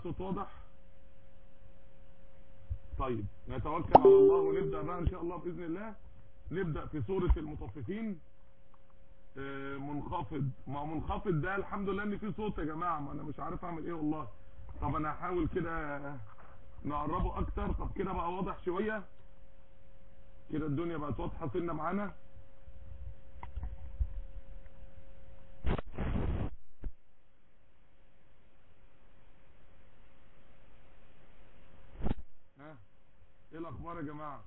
الصوت واضح طيب نتوكل على الله ونبدأ بقى ان شاء الله بإذن الله نبدأ في سورة المطففين آه، منخفض ما منخفض ده الحمد لله ان في صوت يا جماعة ما انا مش عارف اعمل ايه والله طب انا هحاول كده نقربه اكتر طب كده بقى واضح شوية كده الدنيا بقت واضحة سنة معانا ها ايه الاخبار يا جماعه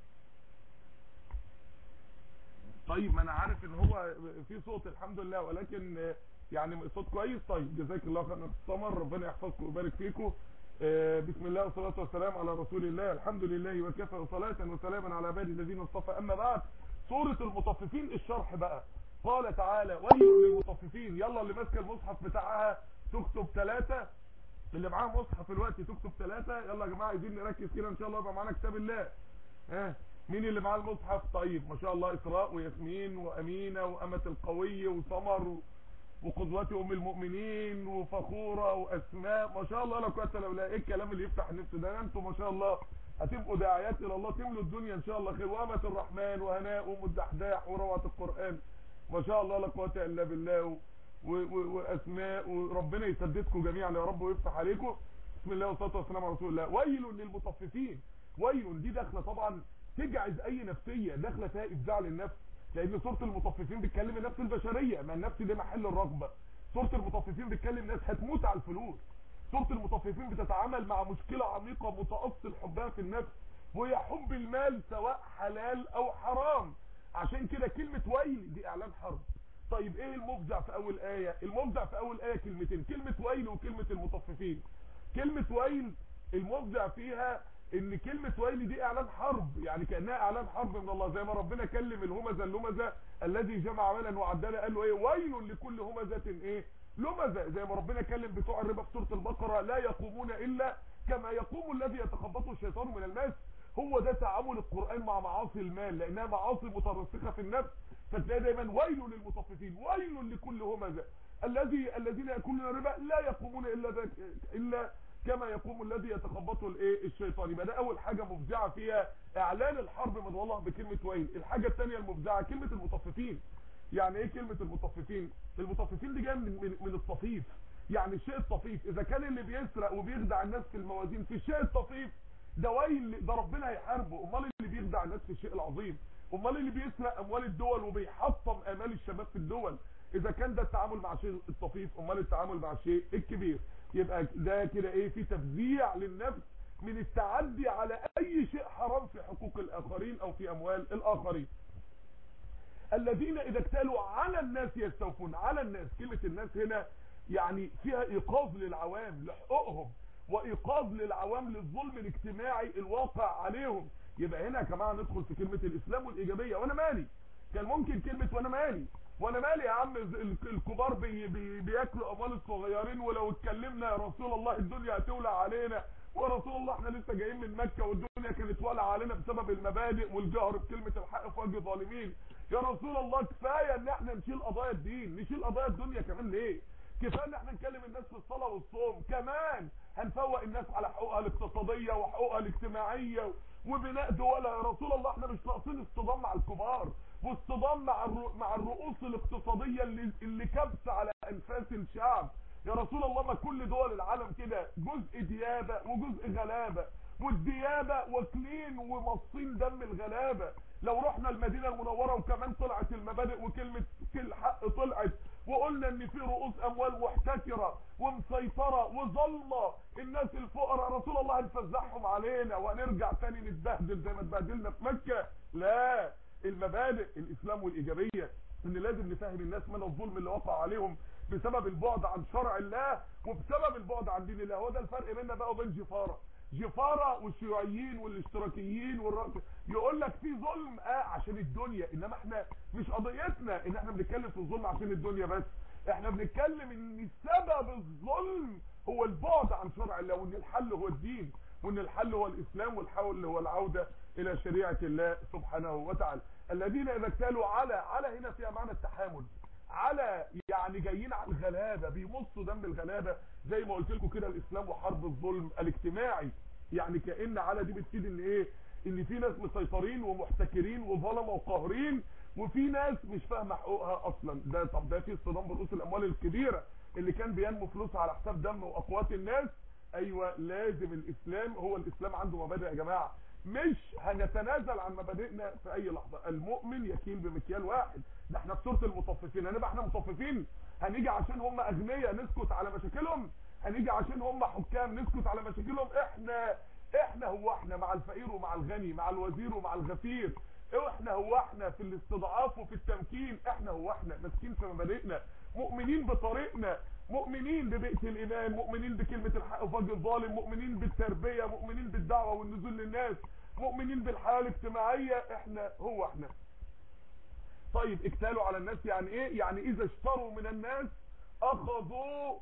طيب ما انا عارف ان هو في صوت الحمد لله ولكن يعني صوت كويس طيب جزاك الله خير السمر ربنا يحفظكم ويبارك فيكم آه، بسم الله والصلاه والسلام على رسول الله الحمد لله وكفى وصلاه وسلاما على عبادي الذين اصطفى اما بعد سوره المطففين الشرح بقى قال تعالى ويل للمطففين يلا اللي ماسكه المصحف بتاعها تكتب ثلاثة اللي معاه مصحف الوقت تكتب ثلاثة يلا يا جماعه عايزين نركز كده ان شاء الله يبقى معانا كتاب الله ها مين اللي معاه المصحف طيب ما شاء الله اسراء وياسمين وامينه وامه القوي وسمر وقدوتي ام المؤمنين وفخوره واسماء ما شاء الله لا قوه الا بالله ايه الكلام اللي يفتح النفس ده انتم ما شاء الله هتبقوا داعيات الى الله تملوا الدنيا ان شاء الله خير وامه الرحمن وهناء ومدحداح وروعه القران ما شاء الله لا قوه الا بالله و... و... و... واسماء وربنا يسددكم جميعا يا رب ويفتح عليكم بسم الله والصلاه والسلام على رسول الله ويل للمطففين ويل دي داخله طبعا تجعز اي نفسيه داخله فيها افزاع للنفس لان سوره المطففين بتكلم النفس البشريه ما النفس دي محل الرغبه سوره المطففين بتكلم ناس هتموت على الفلوس سوره المطففين بتتعامل مع مشكله عميقه متاصل حبها في النفس وهي حب المال سواء حلال او حرام عشان كده كلمه ويل دي اعلان حرب طيب ايه المفزع في اول ايه المفزع في اول ايه كلمتين كلمه ويل وكلمه المطففين كلمه ويل المفزع فيها ان كلمة ويل دي اعلان حرب يعني كأنها اعلان حرب من الله زي ما ربنا كلم الهمزة اللمزة الذي جمع مالا وعدنا قال له ايه ويل لكل همزة ايه لمزة زي ما ربنا كلم بتوع الربا في سورة البقرة لا يقومون الا كما يقوم الذي يتخبطه الشيطان من المس هو ده تعامل القرآن مع معاصي المال لانها معاصي مترسخة في النفس فتلاقي دايما ويل للمطففين ويل لكل همزة الذي الذين ياكلون الربا لا يقومون الا ذاك الا كما يقوم الذي يتخبطه الايه الشيطان يبقى ده اول حاجه مفزعه فيها اعلان الحرب من الله بكلمه ويل الحاجه الثانيه المفزعه كلمه المطففين يعني ايه كلمه المطففين المطففين دي جايه من, من من الطفيف يعني الشيء الطفيف اذا كان اللي بيسرق وبيخدع الناس في الموازين في الشيء الطفيف ده ويل ده ربنا هيحاربه امال اللي بيخدع الناس في الشيء العظيم امال اللي بيسرق اموال الدول وبيحطم امال الشباب في الدول اذا كان ده التعامل مع الشيء الطفيف امال التعامل مع الشيء الكبير يبقى ده كده ايه في تفزيع للنفس من التعدي على اي شيء حرام في حقوق الاخرين او في اموال الاخرين الذين اذا اكتالوا على الناس يستوفون على الناس كلمة الناس هنا يعني فيها ايقاظ للعوام لحقوقهم وايقاظ للعوام للظلم الاجتماعي الواقع عليهم يبقى هنا يا جماعه ندخل في كلمة الاسلام والايجابية وانا مالي كان ممكن كلمة وانا مالي وانا مالي يا عم الكبار بي بي بياكلوا اموال الصغيرين ولو اتكلمنا يا رسول الله الدنيا هتولع علينا ورسول الله احنا لسه جايين من مكة والدنيا كانت ولع علينا بسبب المبادئ والجهر بكلمة الحق في وجه الظالمين يا رسول الله كفاية ان احنا نشيل قضايا الدين نشيل قضايا الدنيا كمان ليه كفايه ان احنا نكلم الناس في الصلاه والصوم كمان هنفوق الناس على حقوقها الاقتصاديه وحقوقها الاجتماعيه وبناء دولها يا رسول الله احنا مش ناقصين اصطدام مع الكبار واصطدام مع مع الرؤوس الاقتصاديه اللي اللي كبسه على انفاس الشعب يا رسول الله ما كل دول العالم كده جزء ديابه وجزء غلابه والديابه واكلين ومصين دم الغلابه لو رحنا المدينه المنوره وكمان طلعت المبادئ وكلمه كل حق طلعت وقلنا ان في رؤوس اموال محتكره ومسيطره وظلمه الناس الفقراء رسول الله هنفزعهم علينا وهنرجع تاني نتبهدل زي ما اتبهدلنا في مكه لا المبادئ الاسلام والايجابيه ان لازم نفهم الناس من الظلم اللي وقع عليهم بسبب البعد عن شرع الله وبسبب البعد عن دين الله هو ده الفرق بيننا بقى وبين جفاره جفاره والشيوعيين والاشتراكيين والرأس يقول لك في ظلم اه عشان الدنيا انما احنا مش قضيتنا ان احنا بنتكلم في الظلم عشان الدنيا بس احنا بنتكلم ان سبب الظلم هو البعد عن شرع الله وان الحل هو الدين وان الحل هو الاسلام والحل هو العودة الى شريعة الله سبحانه وتعالى الذين اذا اكتالوا على على هنا فيها معنى التحامل على يعني جايين على الغلابه بيمصوا دم الغلابه زي ما قلت لكم كده الاسلام وحرب الظلم الاجتماعي يعني كان على دي بتفيد ان ايه ان في ناس مسيطرين ومحتكرين وظلمه وقاهرين وفي ناس مش فاهمه حقوقها اصلا ده طب ده في اصطدام برؤوس الاموال الكبيره اللي كان بينمو فلوسها على حساب دم واقوات الناس ايوه لازم الاسلام هو الاسلام عنده مبادئ يا جماعه مش هنتنازل عن مبادئنا في اي لحظه المؤمن يكين بمكيال واحد ده احنا في سوره المطففين هنبقى احنا مطففين هنيجي عشان هم اغنياء نسكت على مشاكلهم هنيجي عشان هم حكام نسكت على مشاكلهم احنا احنا هو احنا مع الفقير ومع الغني مع الوزير ومع الغفير احنا هو احنا في الاستضعاف وفي التمكين احنا هو احنا ماسكين في مبادئنا مؤمنين بطريقنا مؤمنين ببيئة الايمان مؤمنين بكلمة الحق وفجر الظالم مؤمنين بالتربية مؤمنين بالدعوة والنزول للناس مؤمنين بالحياة الاجتماعية احنا هو احنا طيب اكتالوا على الناس يعني ايه يعني اذا اشتروا من الناس اخذوا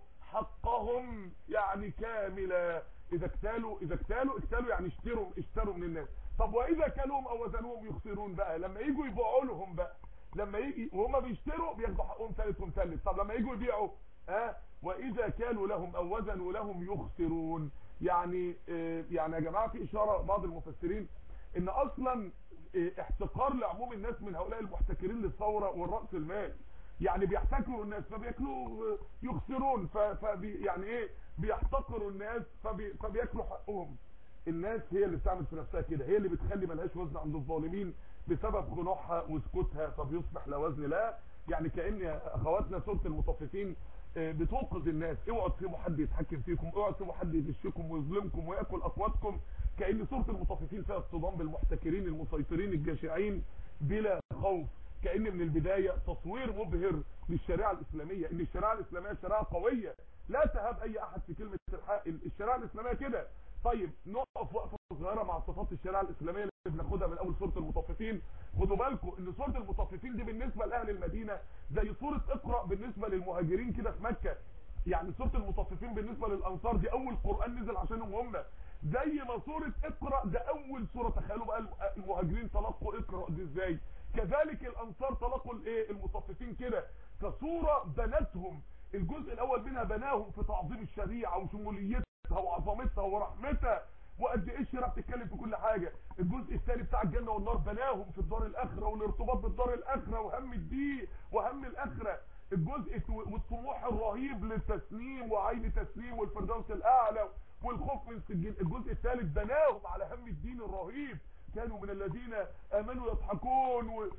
حقهم يعني كاملا اذا اكتالوا اذا اكتالوا اكتالوا يعني اشتروا اشتروا من الناس طب واذا كلوهم او وزنوهم يخسرون بقى لما يجوا يبيعوا لهم بقى لما يجي وهم بيشتروا بياخدوا حقهم ثالث ومثلث طب لما يجوا يبيعوا ها أه؟ واذا كانوا لهم او وزنوا لهم يخسرون يعني اه يعني يا جماعه في اشاره بعض المفسرين ان اصلا اه احتقار لعموم الناس من هؤلاء المحتكرين للثوره والراس المال يعني بيحتكروا الناس فبياكلوا يخسرون فبي يعني ايه بيحتقروا الناس فبي فبياكلوا حقهم الناس هي اللي بتعمل في نفسها كده هي اللي بتخلي ملهاش وزن عند الظالمين بسبب خنوعها وسكوتها فبيصبح لا وزن لها يعني كان اخواتنا سوره المطففين بتوقظ الناس اوعوا تسيبوا حد يتحكم فيكم اوعوا تسيبوا حد يغشكم ويظلمكم وياكل اقواتكم كان سوره المطففين فيها اصطدام بالمحتكرين المسيطرين الجشعين بلا خوف كان من البدايه تصوير مبهر للشريعه الاسلاميه ان الشريعه الاسلاميه شريعه قويه لا تهاب اي احد في كلمه الحق الشريعه الاسلاميه كده طيب نقف وقفه صغيره مع صفات الشريعه الاسلاميه اللي بناخدها من اول سوره المطففين خدوا بالكم ان سوره المطففين دي بالنسبه لاهل المدينه زي سوره اقرا بالنسبه للمهاجرين كده في مكه يعني سوره المطففين بالنسبه للانصار دي اول قران نزل عشانهم هم زي ما سوره اقرا ده اول سوره تخيلوا بقى المهاجرين تلقوا اقرا دي ازاي كذلك الانصار تلقوا الايه المطففين كده كصوره بنتهم الجزء الاول منها بناهم في تعظيم الشريعه وشموليتها وعظمتها ورحمتها وقد ايه الشريعه بتتكلم في كل حاجه الجزء الثاني بتاع الجنه والنار بناهم في الدار الاخره والارتباط بالدار الاخره وهم الدين وهم الاخره الجزء والطموح الرهيب للتسليم وعين تسليم والفردوس الاعلى والخوف من سجين الجزء الثالث بناهم على هم الدين الرهيب كانوا من الذين امنوا يضحكون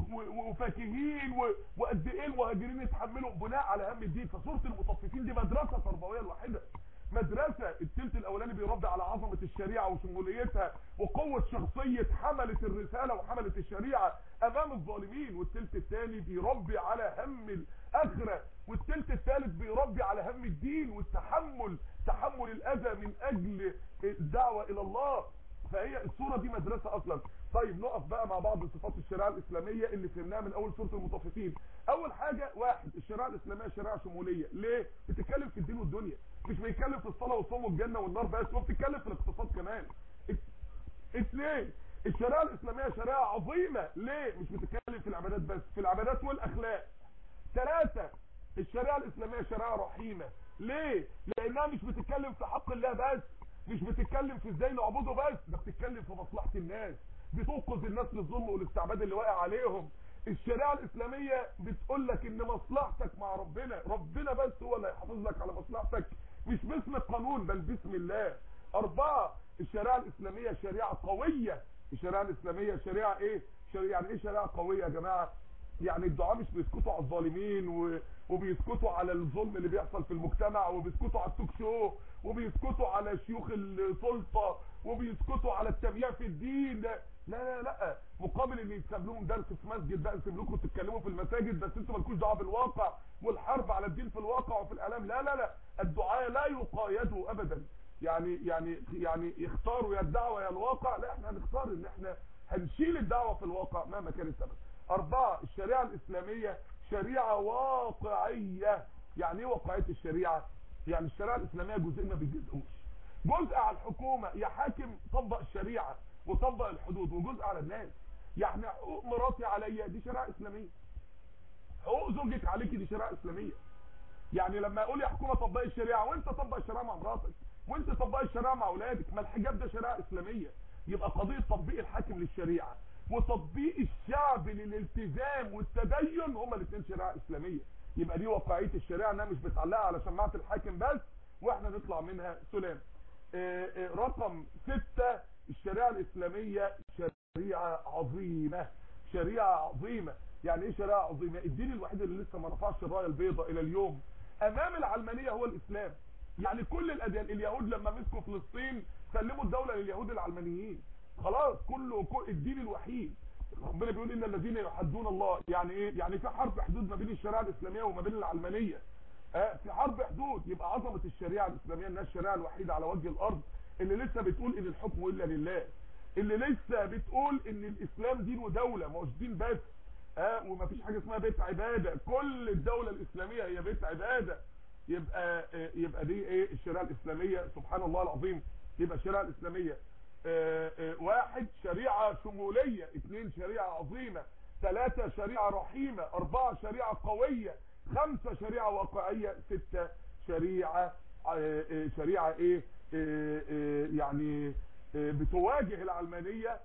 وفاكهين وقد ايه المهاجرين يتحملوا بناء على هم الدين فسوره المطففين دي مدرسه تربويه الواحده مدرسة التلت الاولاني بيربي على عظمة الشريعة وشموليتها وقوة شخصية حملة الرسالة وحملة الشريعة امام الظالمين والتلت الثاني بيربي على هم الاخرة والتلت الثالث بيربي على هم الدين والتحمل تحمل الاذى من اجل الدعوة الى الله فهي الصورة دي مدرسة اصلا طيب نقف بقى مع بعض صفات الشريعة الاسلامية اللي فهمناها من اول سورة المطففين اول حاجة واحد الشريعة الاسلامية شريعة شمولية ليه بتتكلم في الدين والدنيا مش بيتكلم في الصلاة والصوم والجنة والنار بس هو بتتكلم في الاقتصاد كمان اثنين الشريعة الاسلامية شريعة عظيمة ليه مش بتتكلم في العبادات بس في العبادات والاخلاق ثلاثة الشريعة الاسلامية شريعة رحيمة ليه لانها مش بتتكلم في حق الله بس مش بتتكلم في ازاي نعبده بس ده بتتكلم في مصلحة الناس بتوقظ الناس للظلم والاستعباد اللي واقع عليهم الشريعة الاسلامية بتقول لك ان مصلحتك مع ربنا ربنا بس هو اللي هيحافظ لك على مصلحتك مش باسم القانون بل باسم الله اربعة الشريعة الاسلامية شريعة قوية الشريعة الاسلامية شريعة ايه شريعة يعني ايه شريعة قوية يا جماعة يعني الدعاء مش بيسكتوا على الظالمين و... وبيسكتوا على الظلم اللي بيحصل في المجتمع وبيسكتوا على التوك شو وبيسكتوا على شيوخ السلطة وبيسكتوا على التبييع في الدين لا لا لا مقابل ان يتساب لهم درس في مسجد بقى نسيب لكم تتكلموا في المساجد بس انتوا مالكوش دعوه بالواقع والحرب على الدين في الواقع وفي الاعلام لا لا لا الدعاء لا يقايدوا ابدا يعني يعني يعني يختاروا يا الدعوه يا الواقع لا احنا هنختار ان احنا هنشيل الدعوه في الواقع مهما كان السبب أربعة الشريعة الإسلامية شريعة واقعية يعني ايه واقعية الشريعة يعني الشريعة الإسلامية جزء ما بيجزئوش جزء على الحكومة يا حاكم طبق الشريعة وطبق الحدود وجزء على الناس يعني حقوق مراتي عليا دي شريعة إسلامية حقوق زوجك عليكي دي شريعه اسلاميه يعني لما اقول يا حكومه طبقي الشريعه وانت طبق الشريعه مع مراتك وانت طبق الشريعه مع اولادك ما الحجاب ده شريعه اسلاميه يبقى قضيه تطبيق الحاكم للشريعه وتطبيق الشعب للالتزام والتدين هما الاثنين شريعه اسلاميه يبقى دي واقعيه الشريعه انها مش بتعلقها على شماعه الحاكم بس واحنا نطلع منها سلام آه، آه، رقم ستة الشريعه الاسلاميه شريعه عظيمه شريعه عظيمه يعني ايه شريعه عظيمه الدين الوحيد اللي لسه ما رفعش الرايه البيضاء الى اليوم امام العلمانيه هو الاسلام يعني كل الاديان اليهود لما مسكوا فلسطين سلموا الدوله لليهود العلمانيين خلاص كله كل الدين الوحيد ربنا بيقول ان الذين يحدون الله يعني ايه يعني في حرب حدود ما بين الشريعه الاسلاميه وما بين العلمانيه آه في حرب حدود يبقى عظمه الشريعه الاسلاميه انها الشريعه الوحيده على وجه الارض اللي لسه بتقول ان الحكم الا لله اللي لسه بتقول ان الاسلام دين ودوله ما هوش دين بس اه ومفيش حاجه اسمها بيت عباده كل الدوله الاسلاميه هي بيت عباده يبقى آه، يبقى دي ايه الشريعه الاسلاميه سبحان الله العظيم يبقى الشريعه الاسلاميه آه، آه، واحد شريعه شموليه اثنين شريعه عظيمه ثلاثه شريعه رحيمه اربعه شريعه قويه خمسه شريعه واقعيه سته شريعه آه، آه، شريعه ايه آه، آه، يعني آه، بتواجه العلمانيه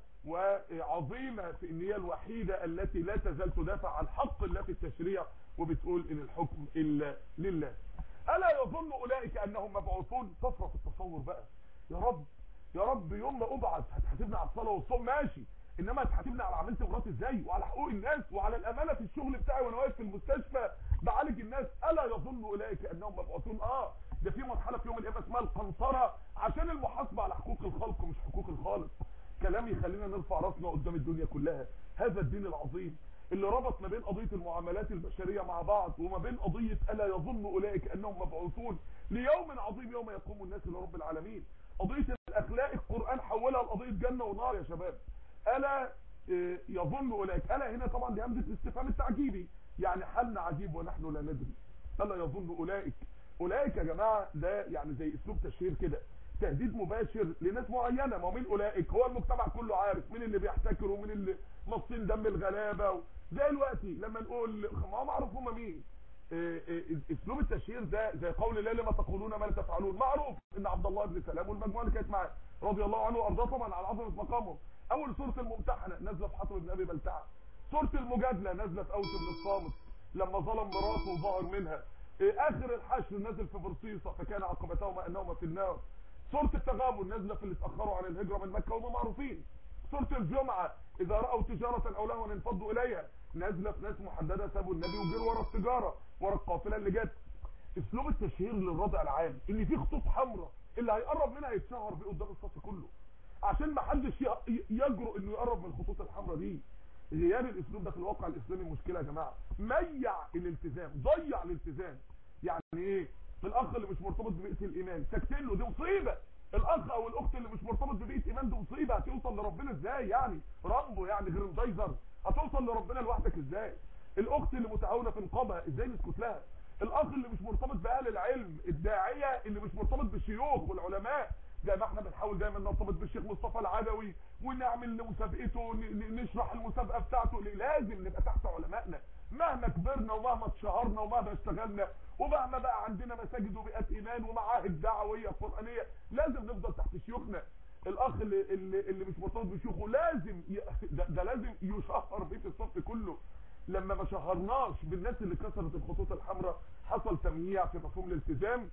وعظيمه في ان هي الوحيده التي لا تزال تدافع عن حق الله في التشريع وبتقول ان الحكم الا لله الا يظن اولئك انهم مبعوثون صفرة في التصور بقى يا رب يا رب يوم ما ابعث هتحاسبنا على الصلاه والصوم ماشي انما هتحاسبنا على عملت مراتي ازاي وعلى حقوق الناس وعلى الامانه في الشغل بتاعي وانا واقف في المستشفى بعالج الناس الا يظن اولئك انهم مبعوثون اه ده في مرحله في يوم القيامه اسمها القنطره عشان المحاسبه على حقوق الخلق مش حقوق الخالق كلام يخلينا نرفع راسنا قدام الدنيا كلها هذا الدين العظيم اللي ربط ما بين قضية المعاملات البشرية مع بعض وما بين قضية ألا يظن أولئك أنهم مبعوثون ليوم عظيم يوم يقوم الناس لرب العالمين قضية الأخلاق القرآن حولها لقضية جنة ونار يا شباب ألا آه، يظن أولئك ألا هنا طبعا دي همزة الاستفهام التعجيبي يعني حالنا عجيب ونحن لا ندري ألا يظن أولئك أولئك يا جماعة ده يعني زي أسلوب تشهير كده تهديد مباشر لناس معينة ما هو مين أولئك هو المجتمع كله عارف مين اللي بيحتكر ومين اللي مصين دم الغلابة و... زي دلوقتي لما نقول ما هو معروف هم مين إيه إيه اسلوب التشهير ده زي قول الله لما تقولون ما لا تفعلون معروف ان عبد الله بن سلام والمجموعه اللي كانت معاه رضي الله عنه وارضاه طبعا على عظمه مقامه اول سوره الممتحنه نازله في حطب بن ابي بلتعه سوره المجادله نازله في اوس بن الصامت لما ظلم مراته وظهر منها إيه اخر الحشر نازل في برصيصه فكان عقبتهما انهما في النار سوره التغابن نازله في اللي اتاخروا عن الهجره من مكه وهم معروفين سوره الجمعه اذا راوا تجاره او لهوا انفضوا اليها نازله في ناس محدده سابوا النبي وجروا ورا التجاره ورا القافله اللي جت اسلوب التشهير للردع العام ان في خطوط حمراء اللي هيقرب منها يتشهر بيه قدام الصف كله عشان ما حدش ي- يجرؤ انه يقرب من الخطوط الحمراء دي غياب الاسلوب ده في الواقع الاسلامي مشكله يا جماعه ميع الالتزام ضيع الالتزام يعني ايه الاخ اللي مش مرتبط ببيئه الايمان ساكتين له دي مصيبه الاخ او الاخت اللي مش مرتبط ببيئه ايمان دي مصيبه هتوصل لربنا ازاي يعني رامبو يعني جريندايزر هتوصل لربنا لوحدك ازاي الاخت اللي متعاونه في نقابها ازاي نسكت لها الاخ اللي مش مرتبط باهل العلم الداعيه اللي مش مرتبط بالشيوخ والعلماء زي ما احنا بنحاول دايما نرتبط بالشيخ مصطفى العدوي ونعمل مسابقته ن- ن- نشرح المسابقه بتاعته لازم نبقى تحت علمائنا مهما كبرنا ومهما اتشهرنا ومهما اشتغلنا ومهما بقى عندنا مساجد وبيئات ايمان ومعاهد دعويه قرانيه لازم نفضل تحت شيوخنا الاخ اللي اللي, اللي مش مرتبط بشيوخه لازم ي... ده, ده لازم يشهر بيه في الصف كله لما ما شهرناش بالناس اللي كسرت الخطوط الحمراء حصل تمييع في مفهوم الالتزام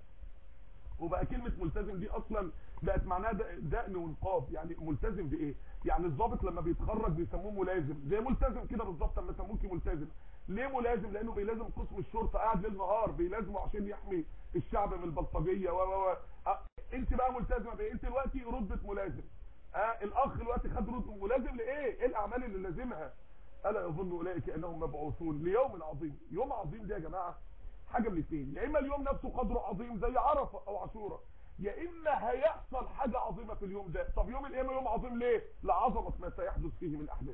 وبقى كلمة ملتزم دي اصلا بقت معناها د- دقن ونقاب يعني ملتزم بايه يعني الضابط لما بيتخرج بيسموه ملازم زي ملتزم كده بالظبط لما سموكي ملتزم ليه ملازم لانه بيلازم قسم الشرطه قاعد ليل نهار بيلازمه عشان يحمي الشعب من البلطجيه و و و أه، انت بقى ملتزمه بايه انت دلوقتي رتبه ملازم اه الاخ دلوقتي خد رتبه ملازم لايه ايه الاعمال اللي لازمها الا يظن اولئك انهم مبعوثون ليوم عظيم يوم عظيم ده يا جماعه حاجه من الاثنين يا اما اليوم نفسه قدره عظيم زي عرفه او عاشوراء يا اما هيحصل حاجه عظيمه في اليوم ده طب يوم القيامه يوم عظيم ليه لعظمه ما سيحدث فيه من احداث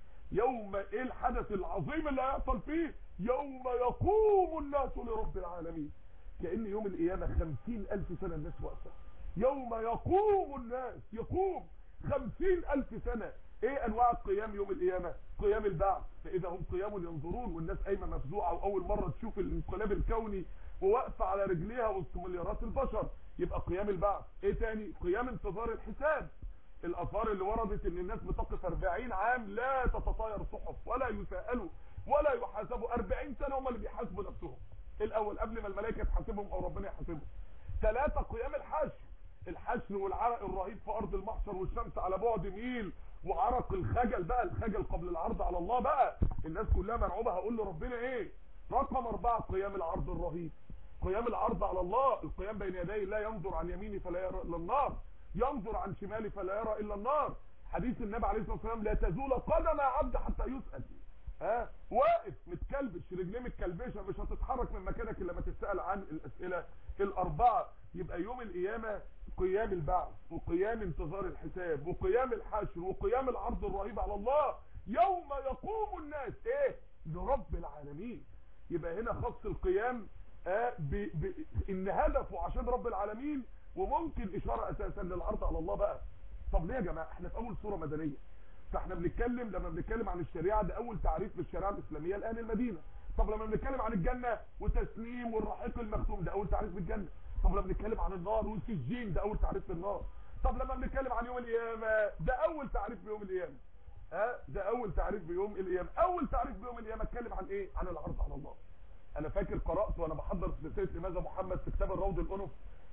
يوم ايه الحدث العظيم اللي هيحصل فيه يوم يقوم الناس لرب العالمين كأن يوم القيامة خمسين ألف سنة الناس واقفة يوم يقوم الناس يقوم خمسين ألف سنة ايه انواع القيام يوم القيامه قيام البعث فاذا هم قيام ينظرون والناس قايمه مفزوعه واول مره تشوف الانقلاب الكوني وواقفه على رجليها وسط مليارات البشر يبقى قيام البعث ايه تاني قيام انتظار الحساب الاثار اللي وردت ان الناس بتقف 40 عام لا تتطاير صحف ولا يسالوا ولا يحاسبوا 40 سنه هم اللي بيحاسبوا نفسهم الاول قبل ما الملائكه تحاسبهم او ربنا يحاسبهم ثلاثه قيام الحشر الحشر والعرق الرهيب في ارض المحشر والشمس على بعد ميل وعرق الخجل بقى الخجل قبل العرض على الله بقى الناس كلها مرعوبه هقول لربنا ايه رقم أربعة قيام العرض الرهيب قيام العرض على الله القيام بين يدي الله ينظر عن يميني فلا يرى الا النار ينظر عن شمالي فلا يرى الا النار حديث النبي عليه الصلاه والسلام لا تزول قدم عبد حتى يسال ها واقف متكلبش رجليه متكلبشه مش هتتحرك من مكانك الا لما تتسال عن الاسئله الاربعه يبقى يوم القيامه قيام البعث وقيام انتظار الحساب وقيام الحشر وقيام العرض الرهيب على الله يوم يقوم الناس ايه لرب العالمين يبقى هنا خص القيام آه ب... ب... ان هدفه عشان رب العالمين وممكن اشاره اساسا للعرض على الله بقى طب ليه يا جماعه احنا في اول سوره مدنيه فاحنا بنتكلم لما بنتكلم عن الشريعه ده اول تعريف للشريعه الاسلاميه لاهل المدينه طب لما بنتكلم عن الجنه وتسنيم والرحيق المختوم ده اول تعريف للجنه طب لما بنتكلم عن النار والسجين ده اول تعريف للنار طب لما بنتكلم عن يوم القيامه ده اول تعريف بيوم القيامه ها ده اول تعريف بيوم القيامه اول تعريف بيوم القيامه اتكلم عن ايه عن العرض على الله انا فاكر قرات وانا بحضر سلسله لماذا محمد في كتاب الروض الانف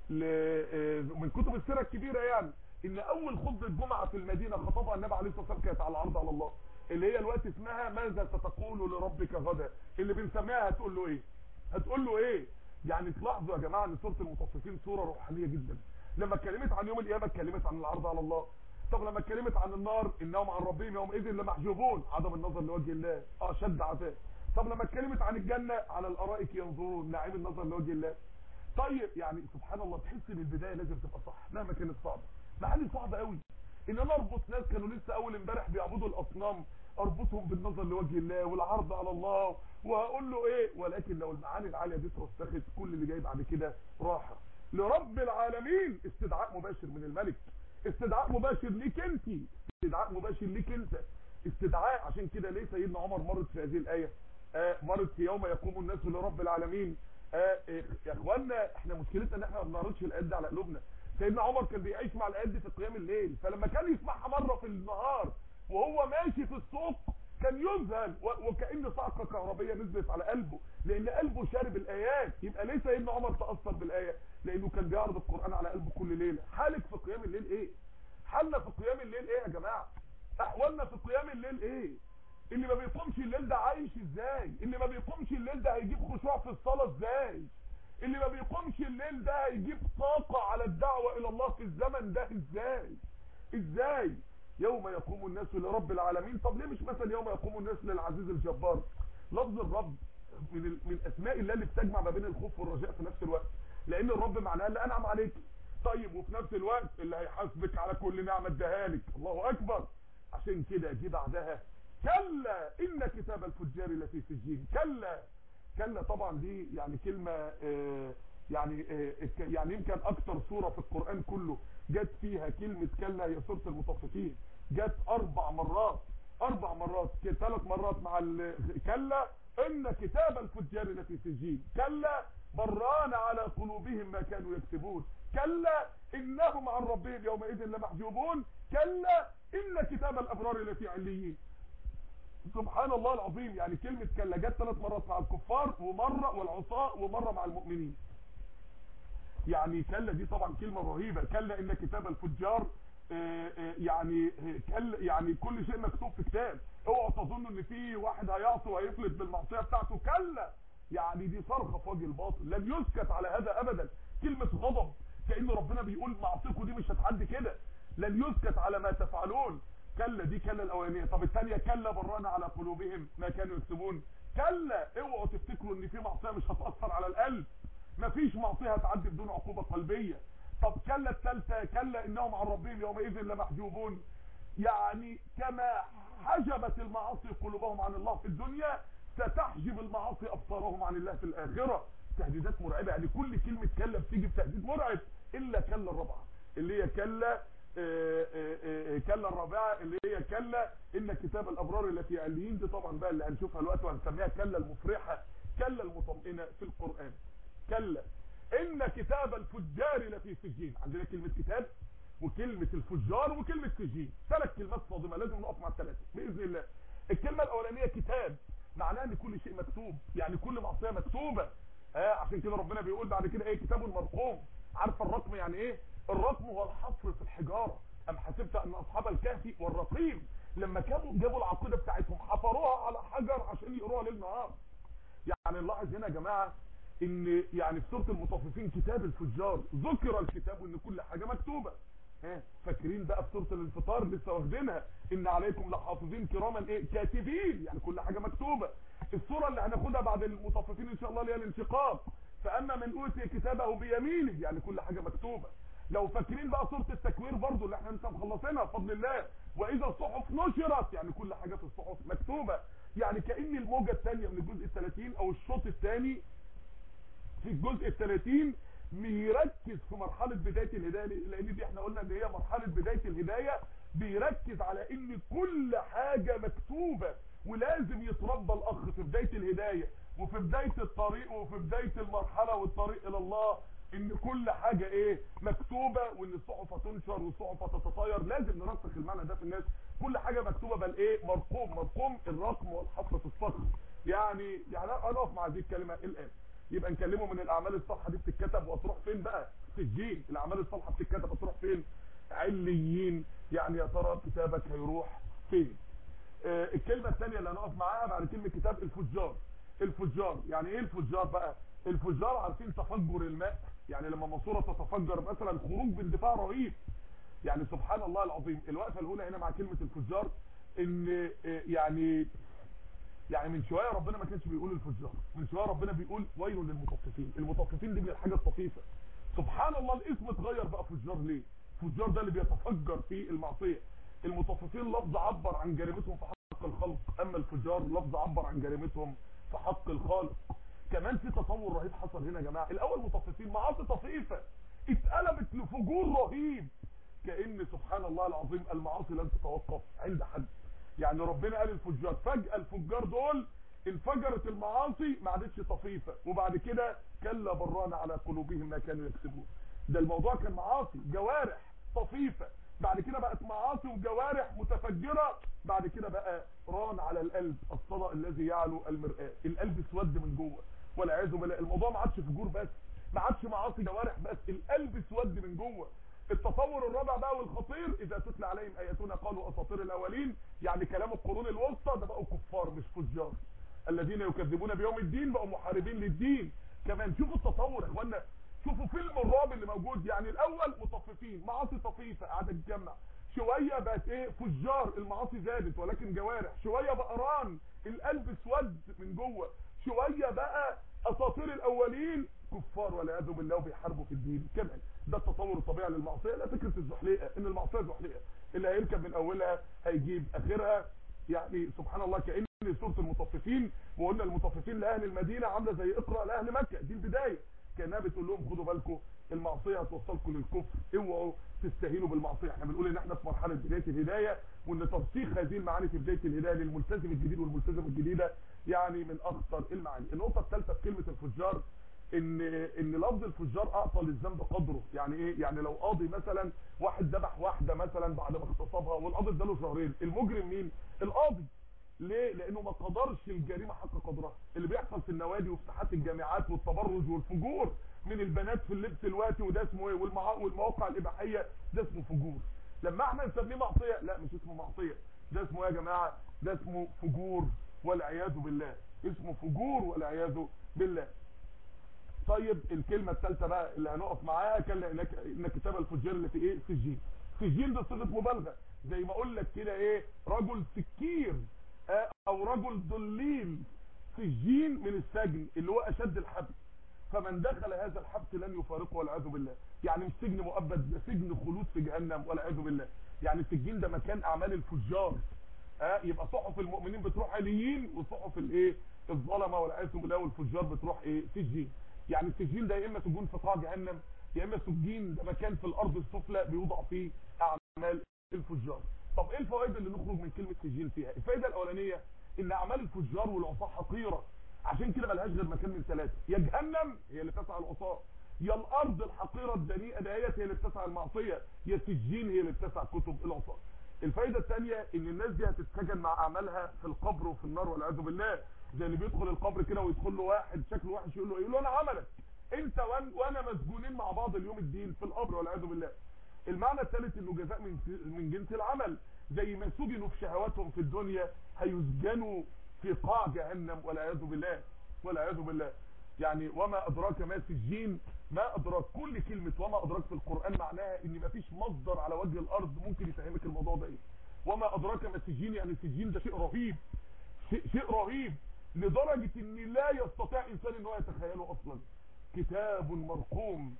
من كتب السيره الكبيره يعني ان اول خطبه جمعه في المدينه خطبها النبي عليه الصلاه والسلام كانت على العرض على الله اللي هي الوقت اسمها ماذا ستقول لربك غدا اللي بنسميها هتقول له ايه هتقول له ايه يعني تلاحظوا يا جماعه ان سوره المطففين سوره روحانيه جدا لما اتكلمت عن يوم القيامه اتكلمت عن العرض على الله طب لما اتكلمت عن النار انهم عن ربهم يومئذ لمحجوبون عدم النظر لوجه الله اه شد عذاب طب لما اتكلمت عن الجنه على الارائك ينظرون نعيم النظر لوجه الله طيب يعني سبحان الله تحس ان البدايه لازم تبقى صح مهما كانت صعبه معاني صعبه قوي ان انا اربط ناس كانوا لسه اول امبارح بيعبدوا الاصنام اربطهم بالنظر لوجه الله والعرض على الله وهقول له ايه ولكن لو المعاني العاليه دي اترسخت كل اللي جاي بعد كده راحه لرب العالمين استدعاء مباشر من الملك استدعاء مباشر ليك انت استدعاء مباشر ليك انت استدعاء عشان كده ليه سيدنا عمر مرت في هذه الايه آه مرت في يوم يقوم الناس لرب العالمين آه إيه يا اخوانا احنا مشكلتنا ان احنا ما بنعرضش الايات دي على قلوبنا سيدنا عمر كان بيعيش مع الايات دي في قيام الليل فلما كان يسمعها مره في النهار وهو ماشي في السوق كان يذهل وكأن صعقة كهربية نزلت على قلبه لان قلبه شارب الايات يبقى ليه سيدنا عمر تأثر بالاية لانه كان بيعرض القرآن على قلبه كل ليلة حالك في قيام الليل ايه حالنا في قيام الليل ايه يا جماعة احوالنا في قيام الليل ايه اللي ما بيقومش الليل ده عايش ازاي اللي ما بيقومش الليل ده هيجيب خشوع في الصلاة ازاي اللي ما بيقومش الليل ده هيجيب طاقة على الدعوة الى الله في الزمن ده ازاي ازاي يوم يقوم الناس لرب العالمين طب ليه مش مثلا يوم يقوم الناس للعزيز الجبار لفظ الرب من من اسماء الله اللي بتجمع ما بين الخوف والرجاء في نفس الوقت لان الرب معناه اللي انعم عليك طيب وفي نفس الوقت اللي هيحاسبك على كل نعمه اداها لك الله اكبر عشان كده جه بعدها كلا ان كتاب الفجار لفي سجين كلا كلا طبعا دي يعني كلمه آه يعني آه يعني يمكن اكتر سوره في القران كله جت فيها كلمه كلا هي سوره المطففين جت اربع مرات اربع مرات ثلاث مرات مع كلا ان كتاب الفجار لفي سجين كلا بران على قلوبهم ما كانوا يكتبون كلا انهم عن ربهم يومئذ لمحجوبون كلا ان كتاب الابرار لفي عليين سبحان الله العظيم يعني كلمة كلا جت ثلاث مرات مع الكفار ومرة والعصاة ومرة مع المؤمنين يعني كلا دي طبعا كلمة رهيبة كلا ان كتاب الفجار آآ آآ يعني كلا يعني كل شيء مكتوب في كتاب اوعوا تظنوا ان في واحد هيعصي وهيفلت بالمعصية بتاعته كلا يعني دي صرخة في وجه الباطل لن يسكت على هذا ابدا كلمة غضب كأن ربنا بيقول معصيكم دي مش هتعدي كده لن يسكت على ما تفعلون كلا دي كلا الاولانيه طب الثانيه كلا برانا على قلوبهم ما كانوا يكسبون كلا اوعوا تفتكروا ان في معصيه مش هتاثر على القلب مفيش معصيه هتعدي بدون عقوبه قلبيه طب كلا الثالثه كلا انهم عن ربهم يومئذ لمحجوبون يعني كما حجبت المعاصي قلوبهم عن الله في الدنيا ستحجب المعاصي ابصارهم عن الله في الاخره تهديدات مرعبه يعني كل كلمه كلا بتيجي بتهديد مرعب الا كلا الرابعه اللي هي كلا آه، آه، آه، كلا الرابعه اللي هي كلا ان كتاب الابرار التي عليين دي طبعا بقى اللي هنشوفها الوقت وهنسميها كلا المفرحه كلا المطمئنه في القران كلا ان كتاب الفجار لفي سجين عندنا كلمه كتاب وكلمه الفجار وكلمه سجين ثلاث كلمات صادمه لازم نقف مع الثلاثه باذن الله الكلمه الاولانيه كتاب معناها ان كل شيء مكتوب يعني كل معصيه مكتوبه اه عشان كده ربنا بيقول بعد كده ايه كتاب مرقوم عارف الرقم يعني ايه الرقم هو الحصر في الحجاره ام حسبت ان اصحاب الكهف والرقيم لما كانوا جابوا العقيده بتاعتهم حفروها على حجر عشان يقروها ليل نهار يعني نلاحظ هنا يا جماعه ان يعني في سوره المطففين كتاب الفجار ذكر الكتاب وان كل حاجه مكتوبه ها فاكرين بقى في سوره الانفطار لسه واخدينها ان عليكم لحافظين كراما ايه كاتبين يعني كل حاجه مكتوبه السوره اللي هناخدها بعد المطففين ان شاء الله اللي هي الانشقاق فاما من اوتي كتابه بيمينه يعني كل حاجه مكتوبه لو فاكرين بقى سوره التكوير برضو اللي احنا لسه مخلصينها بفضل الله واذا الصحف نشرت يعني كل حاجه في الصحف مكتوبه يعني كان الموجه الثانيه من الجزء ال 30 او الشوط الثاني في الجزء ال 30 بيركز في مرحله بدايه الهدايه لان دي احنا قلنا ان هي مرحله بدايه الهدايه بيركز على ان كل حاجه مكتوبه ولازم يتربى الاخ في بدايه الهدايه وفي بدايه الطريق وفي بدايه المرحله والطريق الى الله ان كل حاجه ايه مكتوبه وان الصحف هتنشر والصحف هتتطاير لازم نرسخ المعنى ده في الناس كل حاجه مكتوبه بل ايه مرقوم مرقوم الرقم والحفر في الصخر يعني يعني هنقف مع هذه الكلمه الان يبقى نكلمه من الاعمال الصالحه دي بتتكتب وتروح فين بقى في الجين الاعمال الصالحه بتتكتب وتروح فين عليين يعني يا ترى كتابك هيروح فين آه الكلمه الثانيه اللي هنقف معاها بعد كلمه كتاب الفجار الفجار يعني ايه الفجار بقى الفجار عارفين تفجر الماء يعني لما ماسوره تتفجر مثلا خروج باندفاع رهيب يعني سبحان الله العظيم الوقفه الاولى هنا مع كلمه الفجار ان آه يعني يعني من شويه ربنا ما كانش بيقول الفجار من شويه ربنا بيقول ويل للمطففين المطففين دي من الحاجه الطفيفه سبحان الله الاسم اتغير بقى فجار ليه فجار ده اللي بيتفجر في المعصيه المطففين لفظ عبر عن جريمتهم في حق الخلق اما الفجار لفظ عبر عن جريمتهم في حق الخالق كمان في تطور رهيب حصل هنا يا جماعه الاول مطففين معاصي طفيفه اتقلبت لفجور رهيب كان سبحان الله العظيم المعاصي لن تتوقف عند حد يعني ربنا قال الفجار فجأة الفجار دول انفجرت المعاصي ما عادتش طفيفة وبعد كده كلا بران على قلوبهم ما كانوا يكسبون ده الموضوع كان معاصي جوارح طفيفة بعد كده بقت معاصي وجوارح متفجرة بعد كده بقى ران على القلب الصدى الذي يعلو المرآة القلب اسود من جوه والعياذ بالله الموضوع ما عادش فجور بس ما عادش معاصي جوارح بس القلب اسود من جوه التصور الرابع بقى والخطير اذا تتلى عليهم اياتنا قالوا اساطير الاولين يعني كلام القرون الوسطى ده بقوا كفار مش فجار الذين يكذبون بيوم الدين بقوا محاربين للدين كمان شوفوا التطور يا اخوانا شوفوا فيلم الرعب اللي موجود يعني الاول مطففين معاصي طفيفه قاعده تتجمع شويه بقت ايه فجار المعاصي زادت ولكن جوارح شويه بقى ران القلب اسود من جوه شويه بقى اساطير الاولين كفار والعياذ بالله وبيحاربوا في الدين كمان ده التطور الطبيعي للمعصيه لا فكره الزحليقه ان المعصيه زحليقه اللي هيركب من اولها هيجيب اخرها يعني سبحان الله كان سوره المطففين وقلنا المطففين لاهل المدينه عامله زي اقرا لاهل مكه دي البدايه كانها بتقول لهم خدوا بالكم المعصيه هتوصلكم للكفر اوعوا تستهينوا بالمعصيه احنا بنقول ان احنا في مرحله بدايه الهدايه وان ترسيخ هذه المعاني في بدايه الهدايه للملتزم الجديد والملتزم الجديده يعني من اخطر المعاني النقطه الثالثه في كلمه الفجار ان ان لفظ الفجار اعطى للذنب قدره يعني ايه يعني لو قاضي مثلا واحد ذبح واحده مثلا بعد ما اغتصبها والقاضي اداله شهرين المجرم مين القاضي ليه لانه ما قدرش الجريمه حق قدرها اللي بيحصل في النوادي وفي ساحات الجامعات والتبرج والفجور من البنات في اللبس الواتي وده اسمه ايه والمع... والمواقع الاباحيه ده اسمه فجور لما احنا نسميه معصيه لا مش اسمه معصيه ده اسمه ايه يا جماعه ده اسمه فجور والعياذ بالله اسمه فجور والعياذ بالله طيب الكلمة الثالثة بقى اللي هنقف معاها كان ان كتاب الفجار اللي في ايه سجين سجين ده صيغه مبالغه زي ما اقول لك كده ايه رجل سكير آه او رجل ضليل سجين من السجن اللي هو اشد الحبس فمن دخل هذا الحبس لن يفارقه والعياذ بالله يعني مش سجن مؤبد ده سجن خلود في جهنم والعياذ بالله يعني السجين ده مكان اعمال الفجار آه يبقى صحف المؤمنين بتروح عليين وصحف الايه الظلمه والعياذ بالله والفجار بتروح ايه سجين يعني السجين ده يا اما سجون في قاع جهنم يا اما سجين ده مكان في الارض السفلى بيوضع فيه اعمال الفجار طب ايه الفوائد اللي نخرج من كلمه سجين فيها الفائده الاولانيه ان اعمال الفجار والعصاه حقيره عشان كده ملهاش غير مكان من ثلاثه يا جهنم هي اللي تسعى العصاه يا الارض الحقيره الدنيئه دهيت هي اللي بتسعى المعصيه يا السجين هي اللي بتسعى كتب العصاه الفايده الثانيه ان الناس دي هتتسجن مع اعمالها في القبر وفي النار والعياذ بالله زي اللي بيدخل القبر كده ويدخل له واحد شكله وحش يقول له يقول له انا عملك انت وأن وانا مسجونين مع بعض اليوم الدين في القبر والعياذ بالله المعنى الثالث انه جزاء من من جنس العمل زي ما سجنوا في شهواتهم في الدنيا هيسجنوا في قاع جهنم والعياذ بالله والعياذ بالله يعني وما ادراك ما سجين ما ادراك كل كلمه وما ادراك في القران معناها ان مفيش مصدر على وجه الارض ممكن يفهمك الموضوع ده ايه وما ادراك ما سجين يعني سجين ده شيء رهيب شيء, شيء رهيب لدرجه ان لا يستطيع انسان ان هو يتخيله اصلا كتاب مرقوم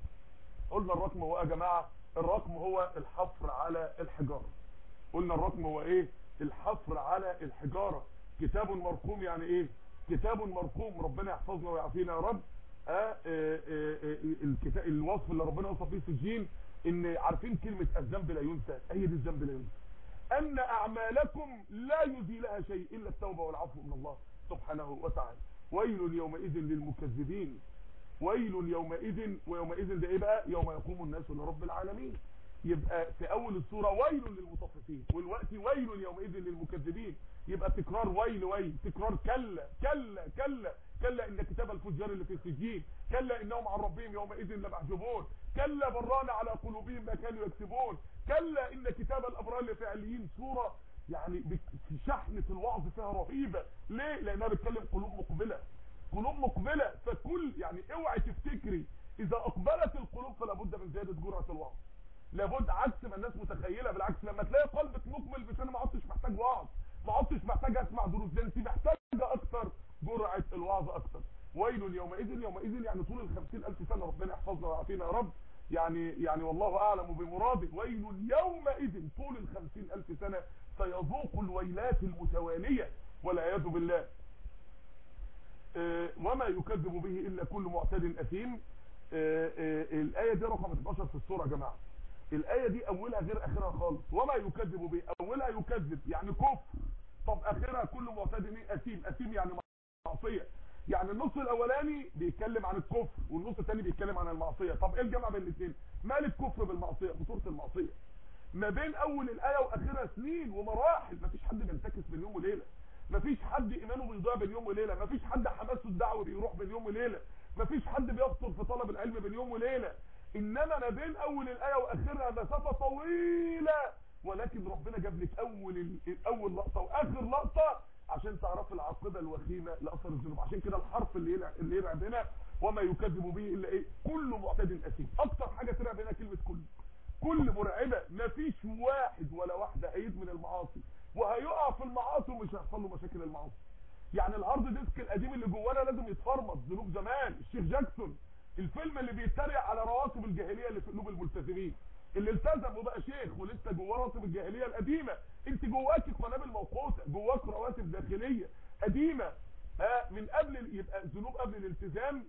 قلنا الرقم هو يا جماعه الرقم هو الحفر على الحجاره قلنا الرقم هو ايه الحفر على الحجاره كتاب مرقوم يعني ايه كتاب مرقوم ربنا يحفظنا ويعافينا يا رب آه آه آه الكتاب الوصف اللي ربنا وصف فيه سجين ان عارفين كلمه الذنب لا ينسى هي دي الذنب لا ينسى ان اعمالكم لا يزيلها شيء الا التوبه والعفو من الله سبحانه وتعالى ويل يومئذ للمكذبين ويل يومئذ ويومئذ ده ايه بقى يوم يقوم الناس لرب العالمين يبقى في اول السورة ويل للمطففين والوقت ويل يومئذ للمكذبين يبقى تكرار ويل ويل تكرار كلا كلا كلا كلا ان كتاب الفجار اللي في السجين كلا انهم عن ربهم يومئذ لمحجوبون كلا بران على قلوبهم ما كانوا يكسبون كلا ان كتاب الابرار اللي في عليين سورة يعني في شحنة الوعظ فيها رهيبة ليه لانها بتكلم قلوب مقبلة قلوب مقبلة فكل يعني اوعي تفتكري اذا اقبلت القلوب فلا بد من زيادة جرعة الوعظ لابد عكس ما الناس متخيله بالعكس لما تلاقي قلبك مقبل بس انا ما عدتش محتاج وعظ ما عدتش محتاج اسمع دروس ده انت محتاجه اكتر جرعه الوعظ اكتر ويل يومئذ يومئذ يعني طول ال 50000 سنه ربنا يحفظنا ويعافينا يا رب يعني يعني والله اعلم بمراده ويل يومئذ طول ال 50000 سنه سيذوق الويلات المتواليه والعياذ بالله أه وما يكذب به الا كل معتد اثيم أه أه الايه دي رقم 12 في السوره يا جماعه الآية دي أولها غير آخرها خالص وما يكذب به أولها يكذب يعني كفر طب آخرها كل معتد أثيم أثيم يعني معصية يعني النص الأولاني بيتكلم عن الكفر والنص الثاني بيتكلم عن المعصية طب إيه الجمع بين الاثنين مال الكفر بالمعصية بصورة المعصية ما بين أول الآية وآخرها سنين ومراحل مفيش حد بينتكس بين يوم وليلة مفيش حد إيمانه بيضيع بين يوم وليلة مفيش حد حماسه الدعوة بيروح بين يوم وليلة مفيش حد بيقصر في طلب العلم بين يوم وليلة انما ما بين اول الايه واخرها مسافه طويله ولكن ربنا جاب لك اول اول لقطه واخر لقطه عشان تعرف العاقبه الوخيمه لاثر الذنوب عشان كده الحرف اللي يلعب اللي يلعب هنا وما يكذب به الا ايه كل معتد اثيم اكتر حاجه تلعب هنا كلمه كل كل مرعبه مفيش واحد ولا واحده هيدمن المعاصي وهيقع في المعاصي ومش هيحصل له مشاكل المعاصي يعني الهارد ديسك القديم اللي جوانا لازم يتفرمط ذنوب زمان الشيخ جاكسون الفيلم اللي بيتريق على رواسب الجاهليه اللي في قلوب الملتزمين اللي التزم وبقى شيخ ولسه جواه رواسب الجاهليه القديمه انت جواكي قنابل موقوته جواك رواسب داخليه قديمه ها من قبل يبقى ذنوب قبل الالتزام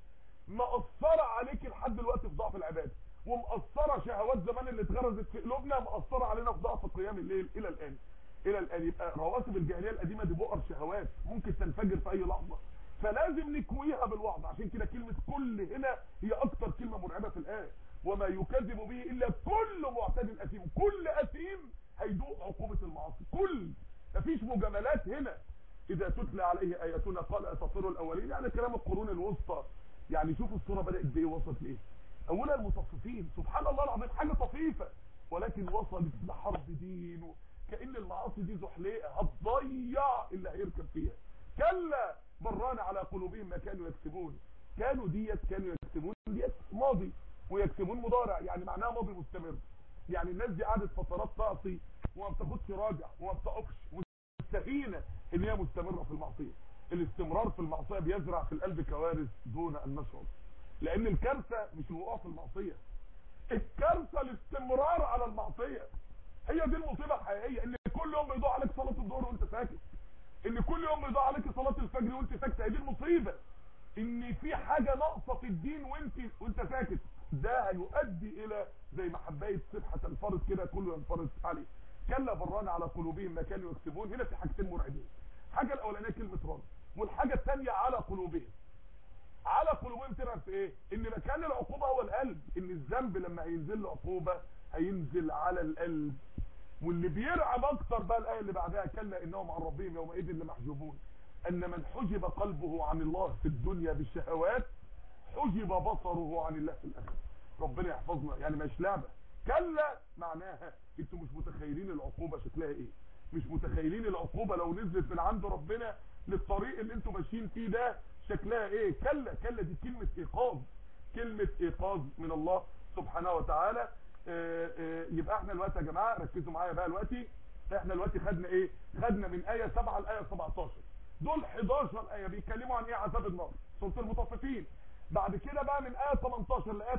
مأثره عليك لحد دلوقتي في ضعف العباده ومأثره شهوات زمان اللي اتغرزت في قلوبنا مأثره علينا في ضعف قيام الليل الى الان الى الان يبقى رواسب الجاهليه القديمه دي بؤر شهوات ممكن تنفجر في اي لحظه فلازم نكويها بالوعظ عشان كده كلمة كل هنا هي اكتر كلمة مرعبة في الآية وما يكذب به الا كل معتد اثيم كل اثيم هيدوق عقوبة المعاصي كل مفيش مجاملات هنا اذا تتلى عليه اياتنا قال اساطير الاولين يعني كلام القرون الوسطى يعني شوفوا الصورة بدأت بايه وصلت لايه اولها المطففين سبحان الله العظيم حاجة طفيفة ولكن وصلت لحرب دين كأن المعاصي دي زحليقة هتضيع اللي هيركب فيها كلا بران على قلوبهم ما كانوا يكسبون كانوا ديت كانوا يكسبون ديت ماضي ويكسبون مضارع يعني معناها ماضي مستمر يعني الناس دي قعدت فترات تعصي وما بتاخدش راجع وما بتقفش مستهينه ان هي مستمره في المعصيه الاستمرار في المعصيه بيزرع في القلب كوارث دون ان نشعر لان الكارثه مش الوقوع في المعصيه الكارثه الاستمرار على المعصيه هي دي المصيبه الحقيقيه ان كل يوم بيضيع عليك صلاه الظهر وانت ساكت ان كل يوم بيضيع عليك صلاه الفجر وانت ساكت هي دي المصيبه ان في حاجه ناقصه في الدين وانت وانت ساكت ده هيؤدي الى زي ما حبايه سبحه تنفرد كده كله ينفرد عليه كلا بران على قلوبهم ما كانوا يكسبون هنا في حاجتين مرعبين الحاجه الاولانيه كلمه ران والحاجه الثانيه على قلوبهم على قلوبهم ترى في ايه ان مكان العقوبه هو القلب ان الذنب لما هينزل له عقوبه هينزل على القلب واللي بيرعب اكتر بقى الايه اللي بعدها كلا انهم عن ربهم يومئذ لمحجوبون ان من حجب قلبه عن الله في الدنيا بالشهوات حجب بصره عن الله في الاخره ربنا يحفظنا يعني مش لعبه كلا معناها انتوا مش متخيلين العقوبه شكلها ايه مش متخيلين العقوبه لو نزلت من عند ربنا للطريق اللي انتوا ماشيين فيه ده شكلها ايه كلا كلا دي كلمه ايقاظ كلمه ايقاظ من الله سبحانه وتعالى آآ آآ يبقى احنا دلوقتي يا جماعه ركزوا معايا بقى دلوقتي احنا دلوقتي خدنا ايه خدنا من ايه 7 لايه 17 دول 11 ايه بيتكلموا عن ايه عذاب النار سوره المطففين بعد كده بقى من ايه 18 لايه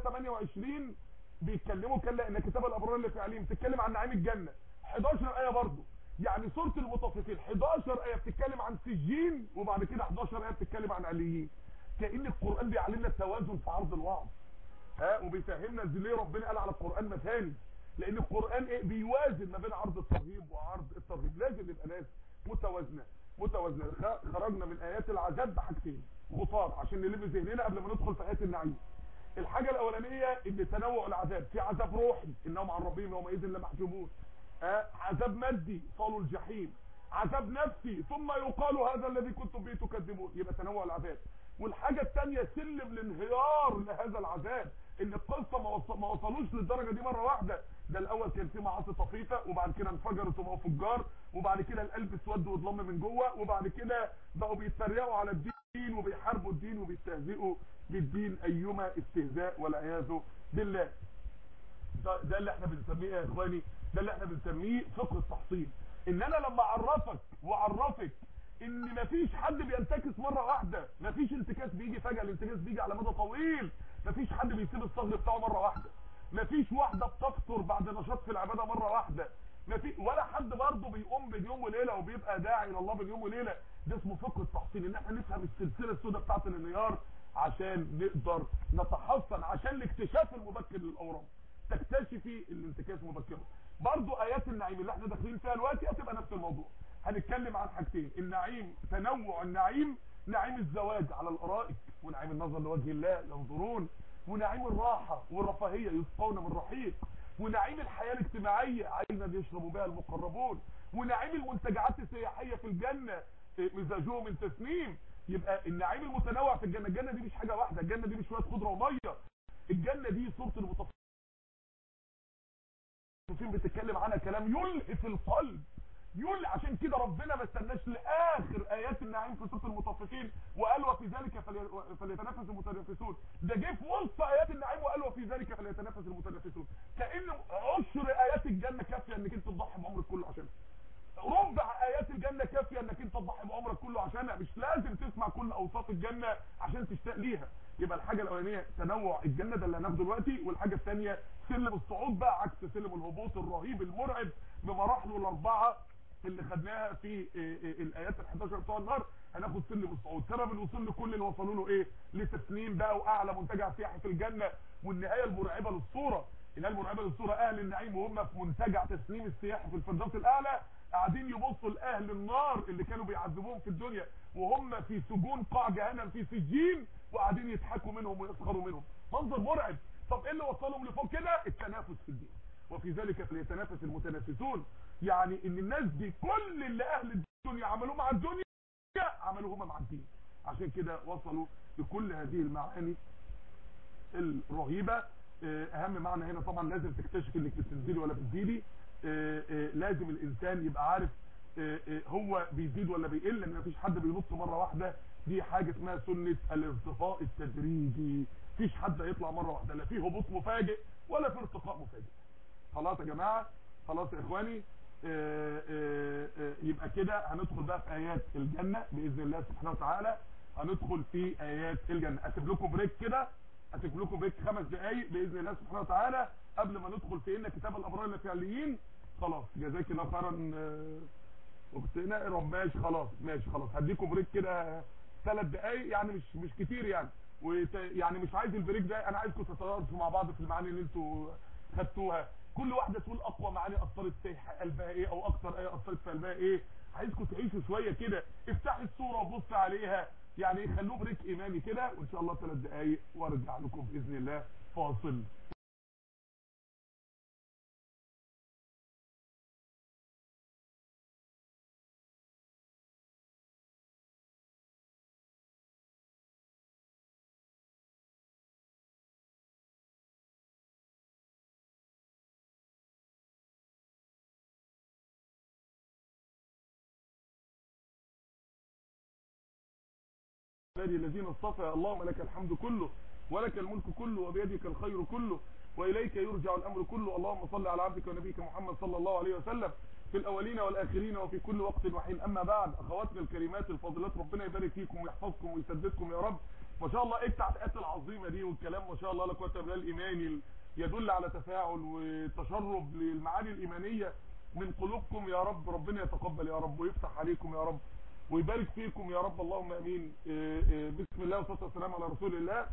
28 بيتكلموا كلا ان كتاب الابرار اللي في عليهم بتتكلم عن نعيم الجنه 11 ايه برضه يعني سوره المطففين 11 ايه بتتكلم عن سجين وبعد كده 11 ايه بتتكلم عن عليين كان القران بيعلمنا التوازن في عرض الوعظ ها وبيفهمنا ازاي ليه ربنا قال على القران مثاني لان القران ايه بيوازن ما بين عرض الترهيب وعرض الترهيب لازم يبقى ناس متوازنه متوازنه خرجنا من ايات العذاب بحاجتين خطار عشان نلم ذهننا قبل ما ندخل في ايات النعيم الحاجه الاولانيه ان تنوع العذاب في عذاب روحي انهم عن ربهم يومئذ لمحجوبون ها عذاب مادي صالوا الجحيم عذاب نفسي ثم يقال هذا الذي كنتم به تكذبون يبقى تنوع العذاب والحاجة الثانية سلم الانهيار لهذا العذاب ان القصة ما وصلوش للدرجة دي مرة واحدة ده الاول كان في معاصي طفيفة وبعد كده انفجرت وبقوا فجار وبعد كده القلب اسود واتضم من جوه وبعد كده بقوا بيتريقوا على الدين وبيحاربوا الدين وبيستهزئوا بالدين ايما استهزاء والعياذ بالله ده, ده اللي احنا بنسميه يا اخواني ده اللي احنا بنسميه فقه التحصيل ان انا لما اعرفك واعرفك ان مفيش حد بينتكس مرة واحدة مفيش انتكاس بيجي فجأة الانتكاس بيجي على مدى طويل مفيش حد بيسيب الصغر بتاعه مرة واحدة مفيش واحدة بتفطر بعد نشاط في العبادة مرة واحدة مفي ولا حد برضه بيقوم باليوم وليلة وبيبقى داعي الى الله باليوم وليلة ده اسمه فقه التحصيل ان احنا نفهم السلسلة السوداء بتاعت الانهيار عشان نقدر نتحصن عشان الاكتشاف المبكر للاورام تكتشفي الانتكاس مبكرا برضه ايات النعيم اللي احنا داخلين فيها دلوقتي هتبقى نفس الموضوع هنتكلم عن حاجتين النعيم تنوع النعيم نعيم الزواج على الارائك ونعيم النظر لوجه الله ينظرون ونعيم الراحة والرفاهية يسقون من رحيق ونعيم الحياة الاجتماعية عينا يشربوا بها المقربون ونعيم المنتجعات السياحية في الجنة مزاجه من تسنيم يبقى النعيم المتنوع في الجنة الجنة دي مش حاجة واحدة الجنة دي مش شوية خضرة ومية الجنة دي صورة المتصفين بتتكلم عنها كلام يلهف القلب يقول عشان كده ربنا ما استناش لاخر ايات النعيم في سوره المطففين وقال وفي ذلك فليتنافس المتنافسون ده جه في وسط ايات النعيم وقال وفي ذلك فليتنافس المتنافسون كان عشر ايات الجنه كافيه انك انت تضحي بعمرك كله عشانها ربع ايات الجنه كافيه انك انت تضحي بعمرك كله عشانها مش لازم تسمع كل اوصاف الجنه عشان تشتاق ليها يبقى الحاجه الاولانيه تنوع الجنه ده اللي هناخده دلوقتي والحاجه الثانيه سلم الصعود بقى عكس سلم الهبوط الرهيب المرعب بمراحله الاربعه اللي خدناها في الايات ال11 بتوع النار هناخد سلم الصعود سبب الوصول لكل اللي وصلوا له ايه لتسليم بقى واعلى منتجع سياحي في الجنه والنهايه المرعبه للصوره النهايه المرعبه للصوره اهل النعيم وهم في منتجع تسليم السياحي في الفردوس الاعلى قاعدين يبصوا لاهل النار اللي كانوا بيعذبوهم في الدنيا وهم في سجون قاع جهنم في سجين وقاعدين يضحكوا منهم ويسخروا منهم منظر مرعب طب ايه اللي وصلهم لفوق كده التنافس في الدين وفي ذلك فليتنافس المتنافسون يعني ان الناس دي كل اللي اهل الدنيا عملوه مع الدنيا عملوه هم مع الدين عشان كده وصلوا لكل هذه المعاني الرهيبة اهم معنى هنا طبعا لازم تكتشف انك بتنزلي ولا بتزيدي لازم الانسان يبقى عارف هو بيزيد ولا بيقل لان مفيش حد بينط مره واحده دي حاجه اسمها سنه الارتقاء التدريجي مفيش حد هيطلع مره واحده لا في هبوط مفاجئ ولا في ارتقاء مفاجئ خلاص يا جماعه خلاص يا اخواني آآ آآ يبقى كده هندخل بقى في ايات الجنه باذن الله سبحانه وتعالى هندخل في ايات الجنه اسيب لكم بريك كده اسيب لكم بريك خمس دقائق باذن الله سبحانه وتعالى قبل ما ندخل في ان كتاب الابرار الفعليين خلاص جزاك الله خيرا اختنا رب ماشي خلاص ماشي خلاص هديكم بريك كده ثلاث دقائق يعني مش مش كتير يعني وت... يعني مش عايز البريك ده انا عايزكم تتواصلوا مع بعض في المعاني اللي انتوا خدتوها كل واحده تقول اقوى معاني اثرت في قلبها ايه او اكتر ايه اثرت في قلبها ايه عايزكم تعيشوا شويه كده افتحي الصوره وبص عليها يعني خلوه بريك ايماني كده وان شاء الله ثلاث دقائق وارجع لكم باذن الله فاصل عبادي الذين اصطفى اللهم لك الحمد كله ولك الملك كله وبيدك الخير كله وإليك يرجع الأمر كله اللهم صل على عبدك ونبيك محمد صلى الله عليه وسلم في الأولين والآخرين وفي كل وقت وحين أما بعد أخواتنا الكريمات الفاضلات ربنا يبارك فيكم ويحفظكم ويسددكم يا رب ما شاء الله ايه التعليقات العظيمة دي والكلام ما شاء الله لا قوه الا بالله الإيماني يدل على تفاعل وتشرب للمعاني الإيمانية من قلوبكم يا رب ربنا يتقبل يا رب ويفتح عليكم يا رب ويبارك فيكم يا رب اللهم امين بسم الله والصلاه والسلام على رسول الله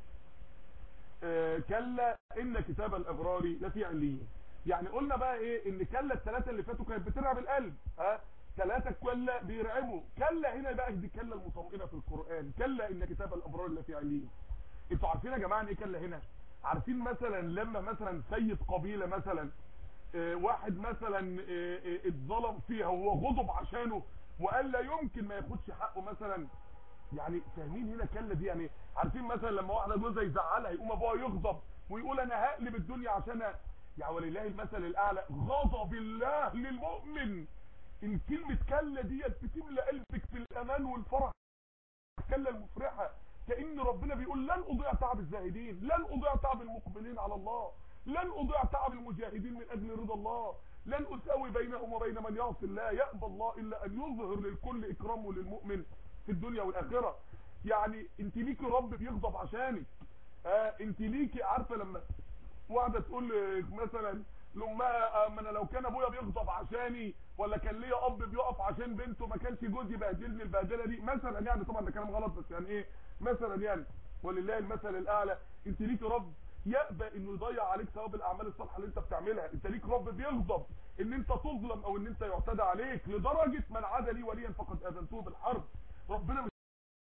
كلا ان كتاب الابرار لفي عليين يعني قلنا بقى ايه ان كلا الثلاثه اللي فاتوا كانت بترعب القلب ها ثلاثه كلا بيرعبوا كلا هنا بقى دي كلا المطمئنه في القران كلا ان كتاب الابرار لفي عليين انتوا عارفين يا جماعه ايه كلا هنا عارفين مثلا لما مثلا سيد قبيله مثلا واحد مثلا اتظلم فيها وهو غضب عشانه وقال لا يمكن ما ياخدش حقه مثلا يعني فاهمين هنا كلا دي يعني عارفين مثلا لما واحده جوزها يزعلها يقوم ابوها يغضب ويقول انا هقلب الدنيا عشان يا ولله المثل الاعلى غضب الله للمؤمن الكلمه كلا ديت بتملى قلبك بالامان والفرح كلا المفرحه كان ربنا بيقول لن اضيع تعب الزاهدين لن اضيع تعب المقبلين على الله لن اضيع تعب المجاهدين من اجل رضا الله لن اساوي بينهم وبين من يعصي الله يأبى الله الا ان يظهر للكل اكرامه للمؤمن في الدنيا والاخره يعني انت ليكي رب بيغضب عشانك آه انت ليكي عارفه لما واحده تقول مثلا لامها ما انا لو كان ابويا بيغضب عشاني ولا كان ليا اب بيقف عشان بنته ما كانش جوزي بهدلني البهدله دي مثلا يعني طبعا ده كلام غلط بس يعني ايه مثلا يعني ولله المثل الاعلى انت ليكي رب يأبى انه يضيع عليك ثواب الاعمال الصالحه اللي انت بتعملها انت ليك رب بيغضب ان انت تظلم او ان انت يعتدى عليك لدرجه من عاد لي وليا فقد اذنته بالحرب ربنا مش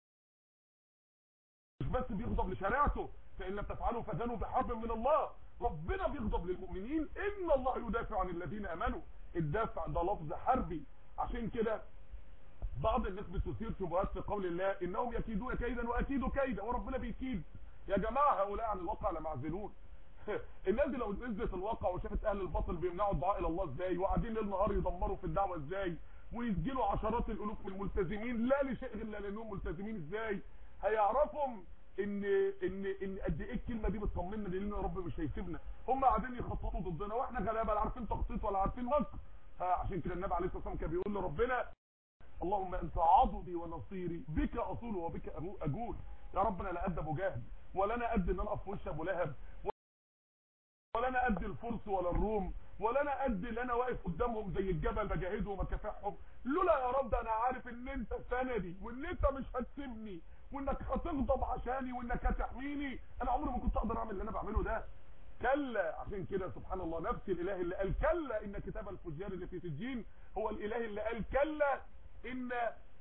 بس بيغضب لشريعته فان لم تفعلوا فاذنوا بحرب من الله ربنا بيغضب للمؤمنين ان الله يدافع عن الذين امنوا الدافع ده لفظ حربي عشان كده بعض الناس بتثير شبهات في قول الله انهم يكيدون كيدا واكيد كيدا وربنا بيكيد يا جماعه هؤلاء عن الواقع لمعزلون الناس دي لو نزلت الواقع وشافت اهل الباطل بيمنعوا الدعاء الى الله ازاي وقاعدين ليل نهار يدمروا في الدعوه ازاي ويسجلوا عشرات الالوف من الملتزمين لا لشيء الا لانهم ملتزمين ازاي هيعرفوا ان ان ان قد ايه الكلمه دي بتطمنا لان رب مش هيسيبنا هم قاعدين يخططوا ضدنا واحنا غلابه لا عارفين تخطيط ولا عارفين مكر عشان كده النبي عليه الصلاه والسلام كان بيقول لربنا اللهم انت عضدي ونصيري بك اصول وبك اجول يا رب انا لا قد ابو جهل ولا انا قد ان انا اقف في وش ابو لهب ولا انا قد الفرس ولا الروم ولا انا قد اللي انا واقف قدامهم زي الجبل بجاهدهم ومكافحهم لولا يا رب انا عارف ان انت سندي وان انت مش هتسيبني وانك هتغضب عشاني وانك هتحميني انا عمري ما كنت اقدر اعمل اللي انا بعمله ده كلا عشان كده سبحان الله نفس الاله اللي قال كلا ان كتاب الفجار اللي في سجين هو الاله اللي قال كلا ان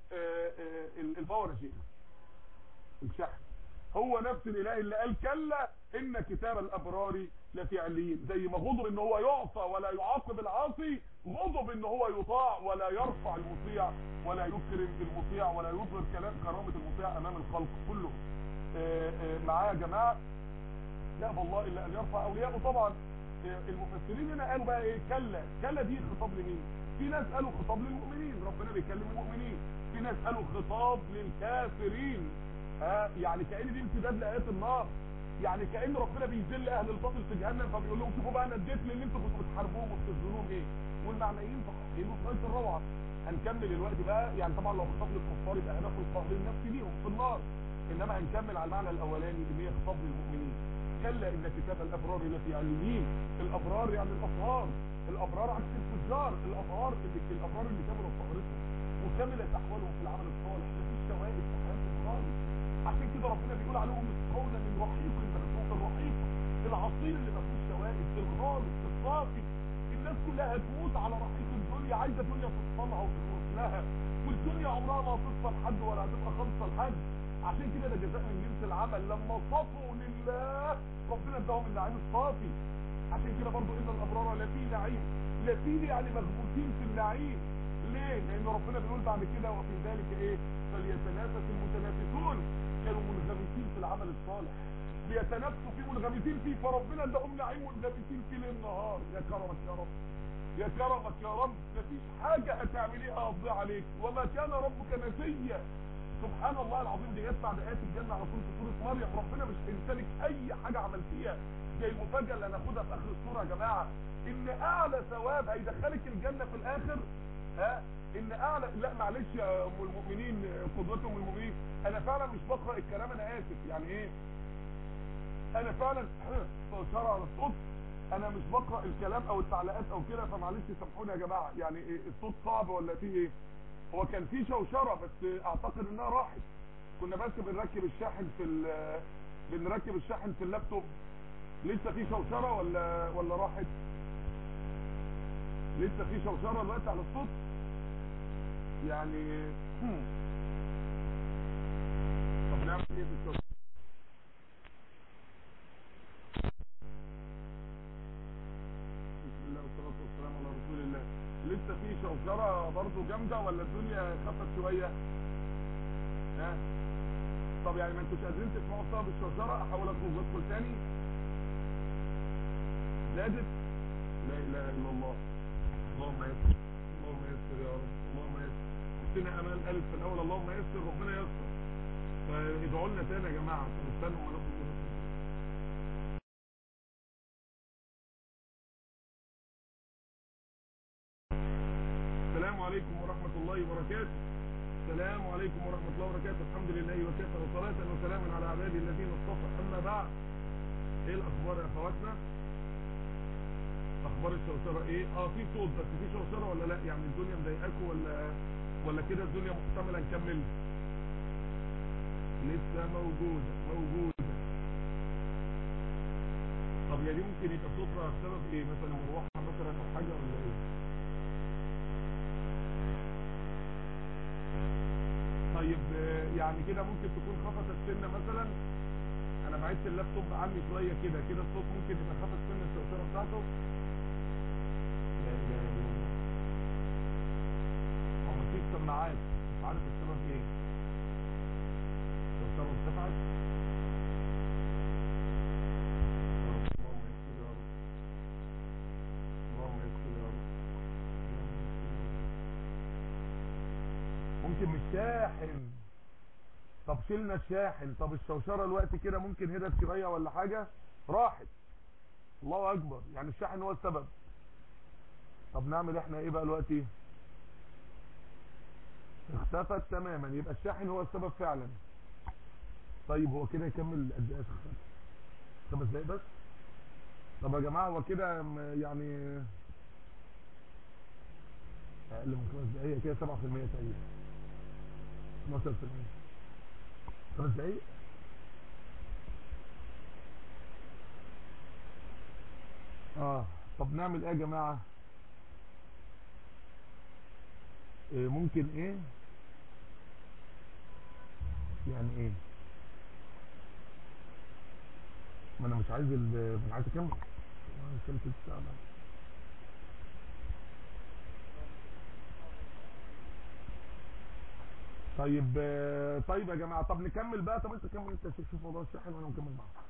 الباور شيخ الشحن هو نفس الاله اللي قال كلا ان كتاب الابرار لفي عليين زي ما غضب ان هو يعصى ولا يعاقب العاصي غضب ان هو يطاع ولا يرفع المطيع ولا يكرم المطيع ولا يظهر كلام كرامه المطيع امام الخلق كلهم معايا يا جماعه لا والله الا ان يرفع اولياءه طبعا المفسرين هنا قالوا بقى ايه كلا كلا دي خطاب لمين في ناس قالوا خطاب للمؤمنين ربنا بيكلم المؤمنين في ناس قالوا خطاب للكافرين ها يعني كأن دي امتداد لآيات النار يعني كأن ربنا بيذل اهل الباطل في جهنم فبيقول لهم شوفوا بقى انا اديت للي انتوا كنتوا بتحاربوهم وبتظلموهم ايه والمعنيين صحيحين وفي غايه الروعه هنكمل الوقت بقى يعني طبعا لو خطاب للكفار يبقى هناخد القهر النفسي ليهم في النار انما هنكمل على المعنى الاولاني اللي هي خطاب للمؤمنين كلا ان كتاب الابرار لفي عليين الابرار يعني الاطهار الابرار عكس الفجار الابرار اللي الابرار اللي كملوا طهارتهم وكملت احوالهم في العمل الصالح مفيش شوائب في حياتهم خالص عشان كده ربنا بيقول عليهم يسقون من رحيق مختوم الرحيق العصير اللي ما فيهوش شوائب الخالص الصافي الناس كلها هتموت على رحيق الدنيا عايزه دنيا تصفلها وتخلص لها والدنيا عمرها ما هتصفى لحد ولا هتبقى خالصه لحد عشان كده ده جزاء من جنس العمل لما صفوا لله ربنا اداهم النعيم الصافي عشان كده برضو ان الابرار لفي نعيم لفي يعني مغبوطين في النعيم ليه لان ربنا بيقول بعد كده وفي ذلك ايه فليتنافس المتنافسون كانوا منغمسين في العمل الصالح بيتنافسوا فيه منغمسين فيه فربنا اداهم نعيم منغمسين فيه ليل نهار يا كرمك يا رب يا كرمك يا رب مفيش حاجة هتعمليها هتضيع عليك وما كان ربك نسيا سبحان الله العظيم دي يسمع بآيات الجنة على طول في سورة مريم ربنا مش هينسالك أي حاجة عملتيها زي المفاجأة اللي هناخدها في آخر السورة يا جماعة إن أعلى ثواب هيدخلك الجنة في الآخر ها إن أعلى لا معلش يا أم المؤمنين قدوتهم المؤمنين أنا فعلا مش بقرأ الكلام أنا آسف يعني إيه أنا فعلا شرع على الصوت أنا مش بقرأ الكلام أو التعليقات أو كده فمعلش سامحوني يا جماعة يعني إيه الصوت صعب ولا فيه إيه هو كان في شوشره بس اعتقد انها راحت كنا بس بنركب الشاحن في بنركب الشاحن في اللابتوب لسه في شوشره ولا ولا راحت لسه في شوشره دلوقتي على الصوت يعني طب نعمل ايه في الشوشره بسم الله والصلاه والسلام على رسول الله لسه في شوشره برضو جامده ولا الدنيا خفت شويه ها طب يعني ما انتوش قادرين تسمعوا بسبب الشوشره احاول اخرج وادخل تاني زادت لا اله الا الله اللهم يسر اللهم يسر يا رب اللهم يسر اختنا امال قالت في الاول اللهم يسر ربنا يسر فادعوا لنا تاني يا جماعه استنوا ما ناخد السلام عليكم ورحمة الله وبركاته السلام عليكم ورحمة الله وبركاته الحمد لله وكفى وصلاة وسلاما على عبادي الذين اصطفى أما بعد ايه الأخبار يا أخواتنا أخبار الشوشرة ايه اه في صوت بس في شوشرة ولا لا يعني الدنيا مضايقاكوا ولا ولا كده الدنيا محتملة نكمل لسه موجودة موجودة طب يا دي ممكن يبقى صوتها بسبب ايه مثلا مروحة مثلا او حاجة ولا ايه طيب يعني كده ممكن تكون خفت السنة مثلا انا بعدت اللابتوب عني شوية كده كده الصوت ممكن يبقى خفت سن الشوشرة بتاعته لا اله الا الله هو مفيش سماعات مش عارف السبب ايه الشوشرة ارتفعت اللهم يسر يا رب اللهم يسر يا رب ممكن مش شاحن طب شلنا الشاحن طب الشوشره الوقت كده ممكن هدت شويه ولا حاجه راحت الله اكبر يعني الشاحن هو السبب طب نعمل احنا ايه بقى دلوقتي اختفت تماما يبقى الشاحن هو السبب فعلا طيب هو كده يكمل قد ايه خمس دقايق بس طب يا جماعه هو كده يعني اقل من خمس دقايق كده 7% تقريبا 12% خمس دقايق اه طب نعمل ايه يا جماعه إيه ممكن ايه يعني ايه ما انا مش عايز ال انا عايز اكمل انا مش كملت الساعه بقى. طيب طيب يا جماعه طب نكمل بقى طب انت كمل انت شوف موضوع الشحن وانا مكمل معاك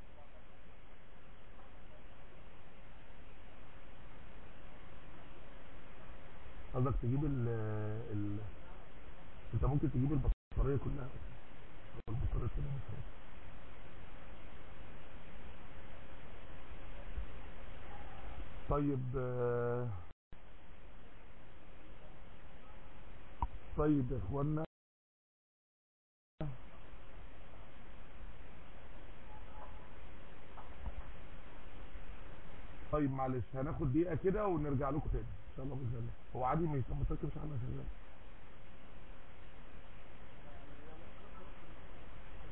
قصدك تجيب ال ال انت ممكن تجيب البطاريه كلها أو البطاريه كلها مش عارف. طيب آه، طيب يا اخوانا طيب معلش هناخد دقيقة كده ونرجع لكم تاني ان شاء الله باذن الله هو عادي ما يتركبش عنها شغال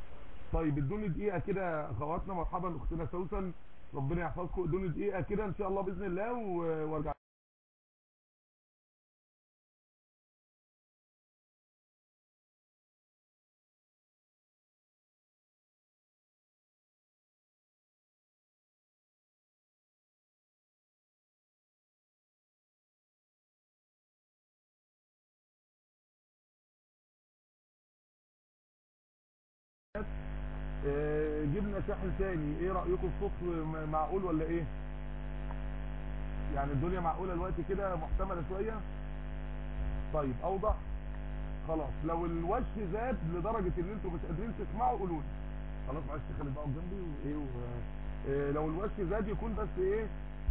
طيب ادوني دقيقه كده اخواتنا مرحبا اختنا سوسن ربنا يحفظكم ادوني دقيقه كده ان شاء الله باذن الله و- وارجع آه، جبنا شاحن تاني ايه رايكم الصوت م- معقول ولا ايه يعني الدنيا معقوله الوقت كده محتمله شويه طيب اوضح خلاص لو الوش زاد لدرجه ان انتم مش قادرين تسمعوا قولوا لي خلاص معلش خلي بقى جنبي وايه و... آه، لو الوش زاد يكون بس ايه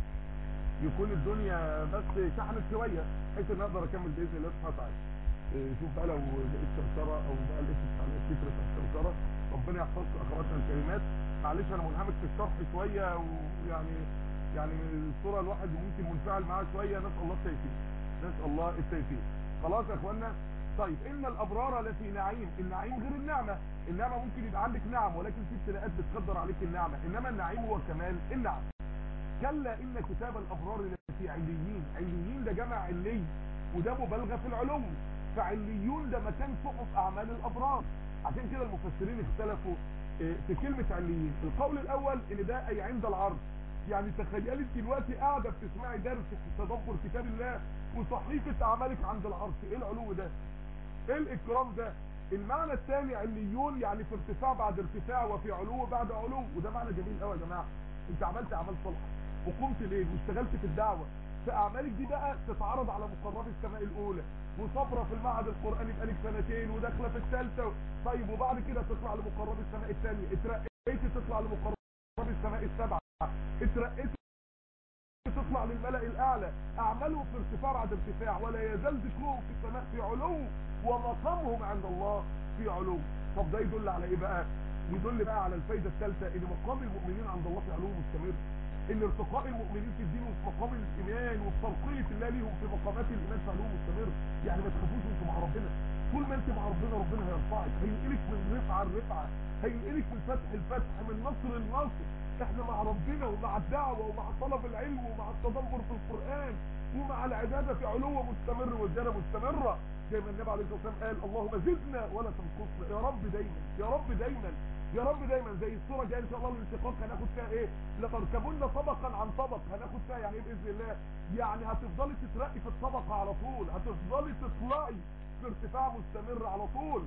يكون الدنيا بس شحنت شويه بحيث ان اقدر اكمل باذن الله سبحانه وتعالى إيه، شوف بقى لو بقيت شرشره او بقى لقيت بتاع التتر بتاع الشرشره ربنا يحفظكم اخواتنا الكريمات معلش انا منهمك في الشرح شويه ويعني يعني الصوره الواحد ممكن منفعل معاها شويه نسال الله التيسير نسال الله التيسير خلاص يا اخوانا طيب ان الابرار لفي نعيم النعيم غير النعمه النعمه ممكن يبقى عندك نعم ولكن في ابتلاءات بتقدر عليك النعمه انما النعيم هو كمال النعم كلا ان كتاب الابرار لفي عليين عليين ده جمع علي وده مبالغه في العلو فعليون ده مكان صحف اعمال الابرار عشان كده المفسرين اختلفوا اه، في كلمه عليين القول الاول ان ده اي عند العرض يعني تخيلي انت دلوقتي قاعده بتسمعي درس في تدبر كتاب الله وصحيفه اعمالك عند العرش ايه العلو ده ايه الاكرام ده المعنى الثاني عليون يعني في ارتفاع بعد ارتفاع وفي علو بعد علو وده معنى جميل قوي يا جماعه انت عملت اعمال صالحه وقمت ليه واشتغلت في الدعوه فاعمالك دي بقى تتعرض على مقربات السماء الاولى وصبره في المعهد القراني بقالك سنتين وداخله في الثالثه طيب وبعد كده تطلع لمقرب السماء الثانيه اترقيت تطلع لمقرب السماء السبعه اترقيت تطلع للملأ الأعلى أعمالهم في ارتفاع بعد ارتفاع ولا يزال ذكرهم في السماء في علو ومقامهم عند الله في علو طب ده يدل على إيه بقى؟ يدل بقى على الفايدة الثالثة إن مقام المؤمنين عند الله في علو مستمر إن ارتقاء المؤمنين في الدين وفي مقام الإيمان وفي ترقية الله ليهم في مقامات الإيمان في علو مستمر يعني ما تخافوش أنتوا مع ربنا طول ما أنت مع ربنا ربنا هيرفعك هينقلك من رفعة لرفعة هينقلك من فتح لفتح من نصر لنصر احنا مع ربنا ومع الدعوة ومع طلب العلم ومع التدبر في القرآن ومع العبادة في علو مستمر والجنة مستمرة زي ما النبي عليه الصلاة والسلام قال اللهم زدنا ولا تنقصنا يا رب دايما يا رب دايما يا رب دايما زي الصورة الجاية ان شاء الله الانشقاق هناخد فيها ايه لتركبن طبقا عن طبق هناخد فيها يعني ايه باذن الله يعني هتفضلي تترقي في الطبقة على طول هتفضلي تطلعي في ارتفاع مستمر على طول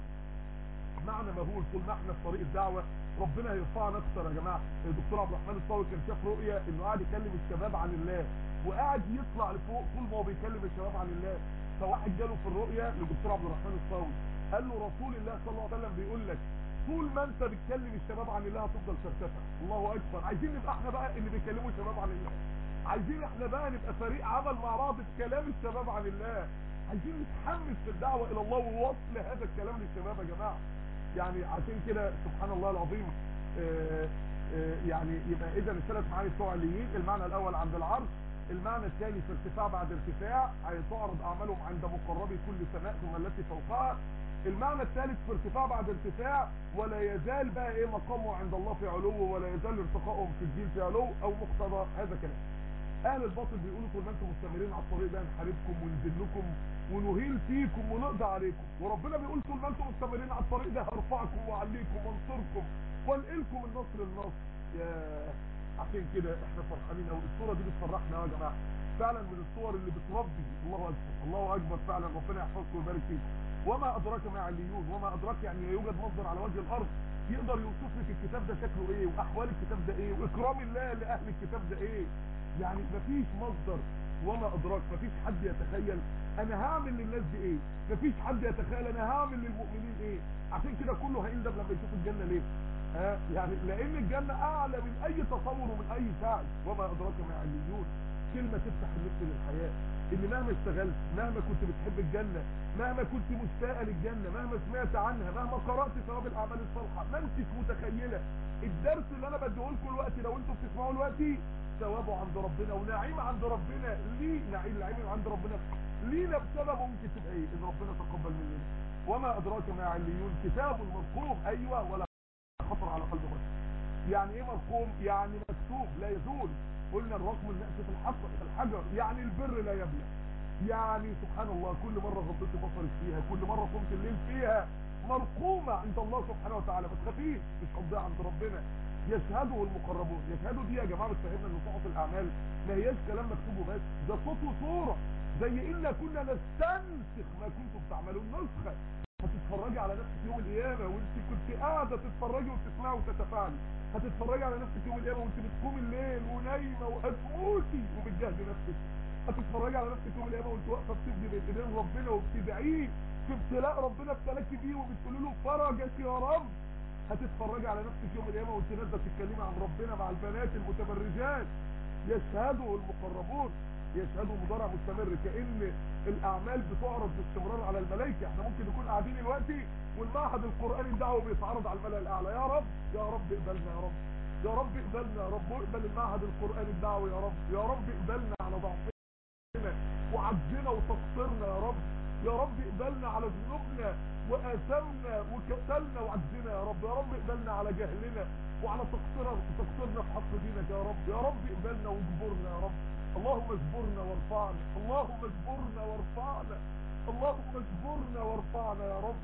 معنى مهول طول ما احنا في طريق الدعوة ربنا هيرفعنا اكتر يا جماعه الدكتور عبد الرحمن الصاوي كان شاف رؤيه انه قاعد يكلم الشباب عن الله وقاعد يطلع لفوق طول ما هو بيكلم الشباب عن الله فواحد جاله في الرؤيه للدكتور عبد الرحمن الصاوي قال له رسول الله صلى الله عليه وسلم بيقول لك طول ما انت بتكلم الشباب عن الله هتفضل ترتفع الله اكبر عايزين نبقى احنا بقى اللي بيكلموا الشباب عن الله عايزين احنا بقى نبقى فريق عمل مع بعض في كلام الشباب عن الله عايزين نتحمس في الدعوه الى الله ووصل هذا الكلام للشباب يا جماعه يعني عشان كده سبحان الله العظيم آه، آه، يعني يبقى اذا الثلاث معاني بتوع الليين المعنى الاول عند العرش المعنى الثاني في ارتفاع بعد ارتفاع هتعرض اعمالهم عند مقربي كل سماء ثم التي فوقها المعنى الثالث في ارتفاع بعد ارتفاع ولا يزال بقى ايه مقامه عند الله في علو ولا يزال ارتقائهم في الدين في علو او مقتضى هذا كلام اهل الباطل بيقولوا طول ما انتم مستمرين على الطريق ده نحاربكم ونذلكم ونهيل فيكم ونقضي عليكم وربنا بيقول طول ما انتم مستمرين على الطريق ده هرفعكم واعليكم وانصركم وانقلكم النصر للنصر يا عشان كده احنا فرحانين قوي الصوره دي بتفرحنا يا جماعه فعلا من الصور اللي بتربي الله اكبر الله اكبر فعلا ربنا يحفظكم ويبارك فيكم وما ادراك ما عليون وما ادراك يعني لا يوجد مصدر على وجه الارض يقدر يوصف لك الكتاب ده شكله ايه واحوال الكتاب ده ايه واكرام الله لاهل الكتاب ده ايه يعني مفيش مصدر وما ادراك مفيش حد يتخيل انا هعمل للناس دي ايه مفيش حد يتخيل انا هعمل للمؤمنين ايه عشان كده كله هيندم لما يشوف الجنه ليه ها يعني لان الجنه اعلى من اي تصور ومن اي سعي وما ادراك ما عليون كلمه تفتح النفس للحياه ان مهما اشتغلت مهما كنت بتحب الجنه مهما كنت مشتاقه للجنه مهما سمعت عنها مهما قرات ثواب الاعمال الصالحه ما انتش متخيله الدرس اللي انا بديه لكم دلوقتي لو انتم بتسمعوه دلوقتي ثوابه عند ربنا ونعيم عند ربنا ليه نعيم نعيم عند ربنا لينا بسببه ممكن تبقى ايه ان ربنا تقبل مننا وما ادراك ما عليون كتاب مرقوم ايوه ولا خطر على قلب بشر يعني ايه مرقوم يعني مكتوب لا يزول قلنا الرقم النقص في الحجر في الحجر يعني البر لا يبلى يعني سبحان الله كل مرة غضيت بصرك فيها كل مرة قمت الليل فيها مرقومة عند الله سبحانه وتعالى ما تخافيش مش هتضيع عند ربنا يشهده المقربون يشهدوا دي يا جماعة بتفهمنا ان صحف الاعمال ما هياش كلام مكتوب وبس ده صوت وصورة زي إنا كنا نستنسخ ما كنتم تعملون نسخة هتتفرجي على نفسك يوم القيامة وانت كنت قاعدة تتفرجي وتسمعي وتتفاعلي هتتفرجي على نفسك يوم القيامة وانت بتقومي الليل ونايمة وهتموتي وبتجهدي نفسك هتتفرجي على نفسك يوم القيامة وانت واقفة بتبدي بين ايدين ربنا وبتدعيه في ابتلاء ربنا ابتلاكي بيه وبتقولي له فرجك يا رب هتتفرجي على نفسك يوم القيامة وانت نازلة تتكلمي عن ربنا مع البنات المتبرجات يشهده المقربون يشهدوا مضارع مستمر كأن الأعمال بتعرض باستمرار على الملائكة احنا ممكن نكون قاعدين دلوقتي والمعهد القرآني الدعوة بيتعرض على الملأ الأعلى يا رب يا رب اقبلنا يا رب يا رب اقبلنا يا رب واقبل المعهد القرآني الدعوة يا رب يا رب اقبلنا على ضعفنا وعجزنا وتقصيرنا يا رب يا رب اقبلنا على ذنوبنا وآثامنا وكسلنا وعجزنا يا رب يا رب اقبلنا على جهلنا وعلى تقصيرنا تقصيرنا في حق دينك يا رب يا رب اقبلنا واجبرنا يا رب اللهم اجبرنا وارفعنا اللهم اجبرنا وارفعنا اللهم اجبرنا وارفعنا يا رب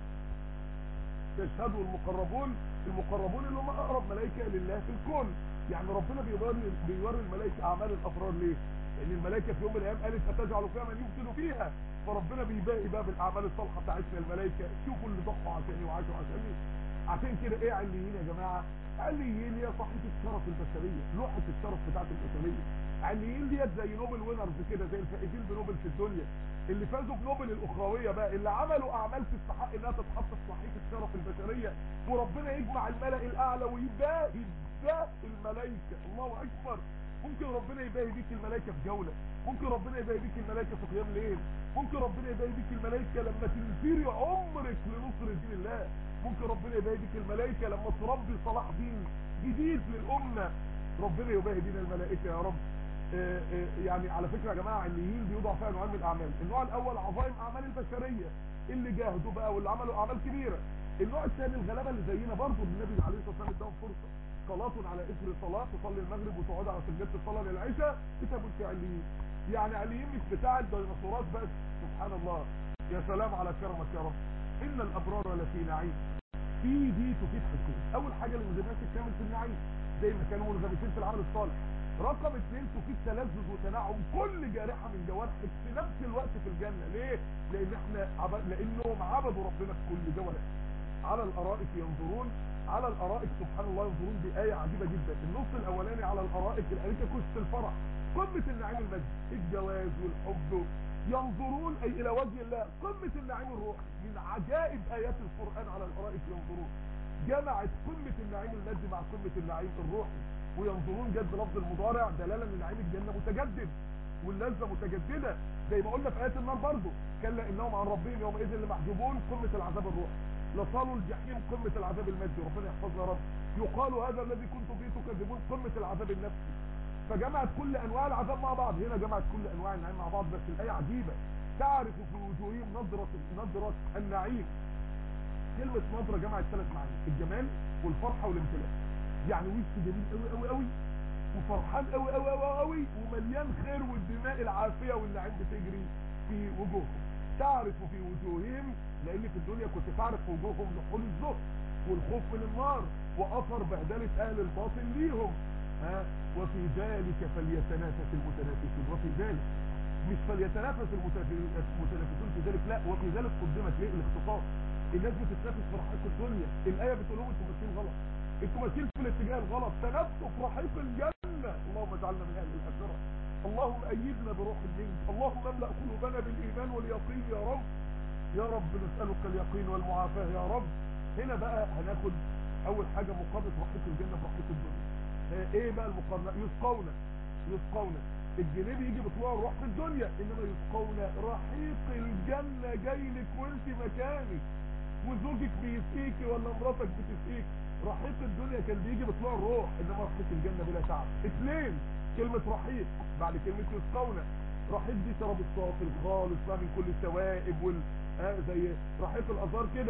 يشهدوا المقربون المقربون اللي هم اقرب ملائكه لله في الكون يعني ربنا بيوري بيوري الملائكه اعمال الابرار ليه لان الملائكه في يوم من الايام قالت اتجعل فيها من يفسد فيها فربنا بيباقي بقى بالاعمال الصالحه بتاعتنا الملائكه شوفوا اللي ضحوا عشاني وعاشوا عشاني عشان كده ايه عليين يا جماعه عليين هي صحيفه الشرف البشريه لوحه الشرف بتاعت البشريه عليين ديت زي نوبل وينرز كده زي الفائزين بنوبل في الدنيا اللي فازوا بنوبل الاخرويه بقى اللي عملوا اعمال تستحق انها تتحط في صحيفه شرف البشريه وربنا يجمع الملأ الاعلى ويباهي ذات الملائكه الله اكبر ممكن ربنا يباهي بيك الملائكه في جوله ممكن ربنا يباهي بيك الملائكه في قيام ليل ممكن ربنا يباهي بيك الملائكه لما تنفيري عمرك لنصر دين الله ممكن ربنا يباهي بيك الملائكه لما تربي صلاح دين جديد للامه ربنا يباهي بينا الملائكه يا رب آآ آآ يعني على فكره يا جماعه عليين بيوضع فيها نوعين من الاعمال النوع الاول عظائم اعمال البشريه اللي جاهدوا بقى واللي عملوا اعمال كبيره النوع الثاني الغلابه اللي زينا برضه النبي عليه الصلاه والسلام اداهم فرصه صلاة على اثر صلاة تصلي المغرب وتقعد على سجادة الصلاة للعشاء كتابوا في عليين يعني عليين مش بتاع الديناصورات بس سبحان الله يا سلام على كرمك يا رب ان الابرار لفي نعيم في دي تفيد حاجتين اول حاجه اللي ما الكامل في النعيم زي ما كانوا منغمسين في العمل الصالح رقم اثنين تفيد تلذذ وتنعم كل جارحة من جوارحك في نفس الوقت في الجنة ليه لان احنا عب... لانهم عبدوا ربنا في كل جوارح على الارائك ينظرون على الارائك سبحان الله ينظرون دي ايه عجيبة جدا النص الاولاني على الارائك الاريكة كشت الفرح قمة النعيم المجد الجواز والحب ينظرون اي الى وجه الله قمة النعيم الروحي من عجائب ايات القرآن على الارائك ينظرون جمعت قمة النعيم المادي مع قمة النعيم الروحي وينظرون جد لفظ المضارع دلاله ان نعيم الجنه متجدد واللذه متجدده زي ما قلنا في ايات النار برضه كلا انهم عن ربهم يومئذ لمحجوبون قمه العذاب الروحي لصالوا الجحيم قمه العذاب المادي ربنا يحفظنا يا رب يقال هذا الذي كنتم به تكذبون قمه العذاب النفسي فجمعت كل انواع العذاب مع بعض هنا جمعت كل انواع النعيم مع بعض بس الايه عجيبه تعرف في وجوههم نظره نظره النعيم كلمه نظره جمعت ثلاث معاني الجمال والفرحه والامتلاك يعني وش جميل قوي قوي قوي وفرحان قوي قوي قوي قوي ومليان خير والدماء العافيه والنعيم بتجري في وجوههم تعرف في وجوههم لان في الدنيا كنت تعرف في وجوههم نحول الزهد والخوف من النار واثر بهدله اهل الباطل ليهم ها وفي ذلك فليتنافس المتنافسون وفي ذلك مش فليتنافس المتنافسون في ذلك لا وفي ذلك قدمت ليه الاختصاص الناس بتتنافس في رحيق الدنيا الايه بتقول لهم انتوا ماشيين غلط انتوا ماشيين في الاتجاه الغلط تنافسوا في رحيق الجنه اللهم اجعلنا من اهل الاخره اللهم ايدنا بروح منك اللهم املا قلوبنا بالايمان واليقين يا رب يا رب نسالك اليقين والمعافاه يا رب هنا بقى هناخد اول حاجه مقابله رحيق الجنه برحيق الدنيا ايه بقى المقارنه يسقون يسقون الجنيه بيجي بطلوع الروح في الدنيا انما يسقون رحيق الجنه جاي لك وانت مكانك وزوجك بيسقيكي ولا مراتك بتسقيك رحيق الدنيا كان بيجي بطلوع الروح انما رحيق الجنه بلا تعب اثنين كلمه رحيق بعد كلمه يسقون رحيق دي شراب الصافي الخالص بقى من كل السوائب وال آه زي رحيق الازهار كده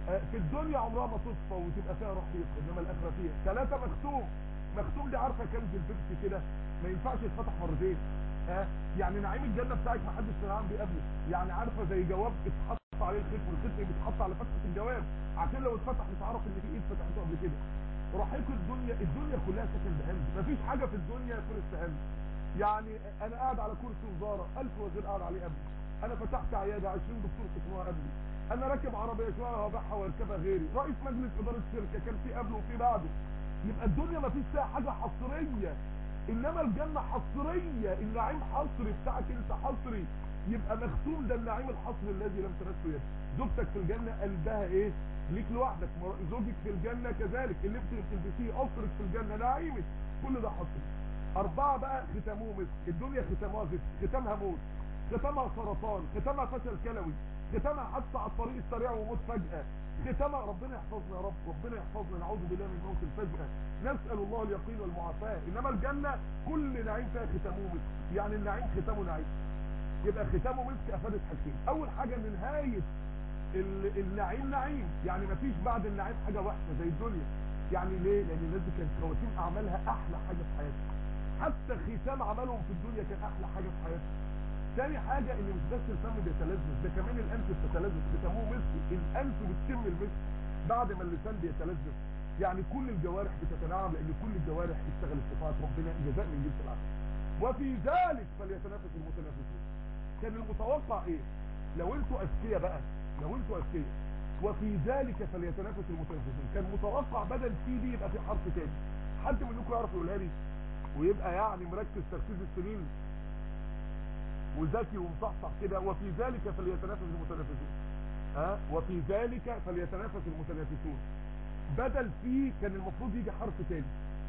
آه، في الدنيا عمرها ما تصفى وتبقى فيها رحيق انما الاخره فيها ثلاثه مختوم مختوم دي عارفه كنز البيبسي كده ما ينفعش يتفتح مرتين ها يعني نعيم الجنه بتاعك ما حدش سمعان بيقابله يعني عارفه زي جواب اتحط عليه الختم والختم بيتحط على فتحه الجواب عشان لو اتفتح مش هعرف ان في ايد فتحته قبل كده رحيق الدنيا الدنيا كلها سكند هاند مفيش حاجه في الدنيا فيرست هاند يعني انا قاعد على كرسي وزاره ألف وزير قاعد عليه قبلي انا فتحت عياده 20 دكتور سكنوها قبلي انا راكب عربيه شويه هبيعها واركبها غيري رئيس مجلس اداره شركه كان في قبله وفي بعده يبقى الدنيا ما فيش فيها حاجه حصريه انما الجنه حصريه النعيم حصري بتاعك انت حصري يبقى مختوم ده النعيم الحصري الذي لم تمسه يد زوجتك في الجنه قلبها ايه ليك لوحدك مر- زوجك في الجنه كذلك اللبس اللي بتلبسيه قصرك في الجنه نعيمك كل ده حصري أربعة بقى ختموه مسك الدنيا ختموها زفت ختامها موت ختامها سرطان ختامها فشل كلوي ختامها حادثة على الطريق السريع وموت فجأة ختامها ربنا يحفظنا يا رب ربنا يحفظنا نعوذ بالله من موت الفجأة نسأل الله اليقين والمعافاة إنما الجنة كل نعيم فيها ختامه مسك يعني النعيم ختامه نعيم يبقى ختامه مسك أفادت حاجتين أول حاجة إن نهاية ال- النعيم نعيم يعني مفيش بعد النعيم حاجة وحشة زي الدنيا يعني ليه؟ لأن الناس دي كانت خواتيم أعمالها أحلى حاجة في حياتها حتى ختام عملهم في الدنيا كان احلى حاجه في حياتهم تاني حاجه ان مش بس الفم بيتلذذ ده كمان الانف بتتلذذ ختموه مسك الانف بتشم المسك بعد ما اللسان بيتلذذ يعني كل الجوارح بتتنعم لان كل الجوارح اشتغلت في طاعه ربنا جزاء من جنس العمل وفي ذلك فليتنافس المتنافسون كان المتوقع ايه لو انتوا اذكياء بقى لو انتوا اذكياء وفي ذلك فليتنافس المتنافسون كان متوقع بدل في دي يبقى في حرف تاني حد منكم يعرف يقولها لي ويبقى يعني مركز تركيز السنين وذكي ومصحصح كده وفي ذلك فليتنافس المتنافسون ها وفي ذلك فليتنافس المتنافسون بدل فيه كان المفروض يجي حرف تاني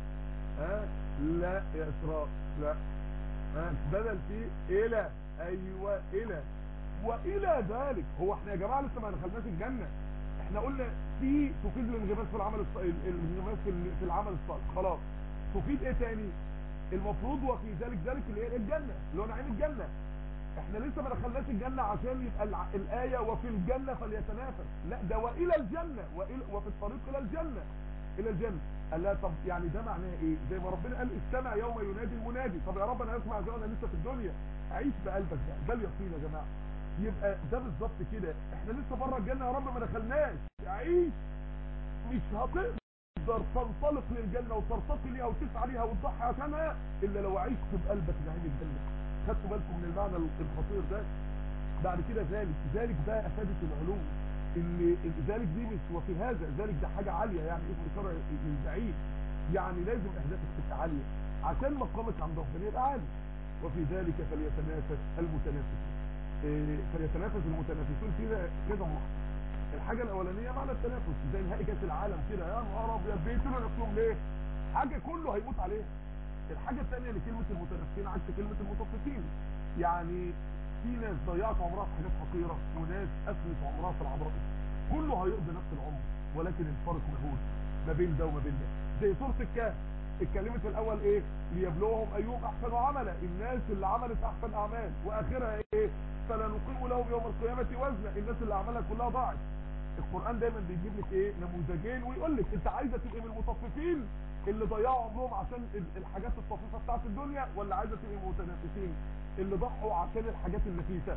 ها لا يا اسراء لا ها بدل فيه الى ايوه الى والى ذلك هو احنا يا جماعه لسه ما دخلناش الجنه احنا قلنا في تفيد الانغماس في العمل الص- ال- الانغماس في ال- في العمل الصالح خلاص تفيد ايه تاني المفروض وفي ذلك ذلك اللي هي الجنه اللي هو نعيم الجنه احنا لسه ما دخلناش الجنه عشان يبقى الع- الايه وفي الجنه فليتنافس لا ده والى الجنه وإلى وفي الطريق الى الجنه الى الجنه قال لا طب يعني ده معناه ايه زي ما ربنا قال استمع يوم ينادي المنادي طب يا رب انا اسمع زي ما انا لسه في الدنيا عيش بقلبك ده ده اليقين يا جماعه يبقى ده بالظبط كده احنا لسه بره الجنه يا رب ما دخلناش عيش مش هتقدر تنطلق للجنه وترتقي ليها وتسعى ليها وتضحي عشانها الا لو عشت بقلبك نعيم الجنه خدتوا بالكم من المعنى الخطير ده بعد كده ذلك ذلك بقى افادت العلوم ان ذلك دي مش وفي هذا ذلك ده حاجه عاليه يعني اسم شرع من بعيد يعني لازم اهدافك تبقى عاليه عشان مقامك عند ربنا يبقى عالي وفي ذلك فليتنافس المتنافسون إيه، فليتنافس المتنافسون كده كده ملاحظه الحاجه الاولانيه معنى التنافس زي نهائي كاس العالم كده يا نهار ابيض بيقتلوا نفسهم ليه؟ حاجه كله هيموت عليها الحاجه الثانيه لكلمه المتنافسين عكس كلمه المتصفين يعني في ناس ضيعت عمرها في حاجات حقيره وناس افنت عمرها في العبرات كله هيقضي نفس العمر ولكن الفرق مهول ما بين ده وما بين ده زي سوره الكهف اتكلمت في الاول ايه ليبلوهم ايهم احسن عملا الناس اللي عملت احسن اعمال واخرها ايه فلا نقيم لهم يوم القيامه وزنا الناس اللي اعمالها كلها ضاعت القران دايما بيجيب لك ايه نموذجين ويقول لك انت عايزه تبقي من المتصفين اللي ضيعوا عمرهم عشان ال- الحاجات الطفيفه بتاعت الدنيا ولا عايزه تبقي من المتنافسين اللي ضحوا عشان الحاجات النفيسه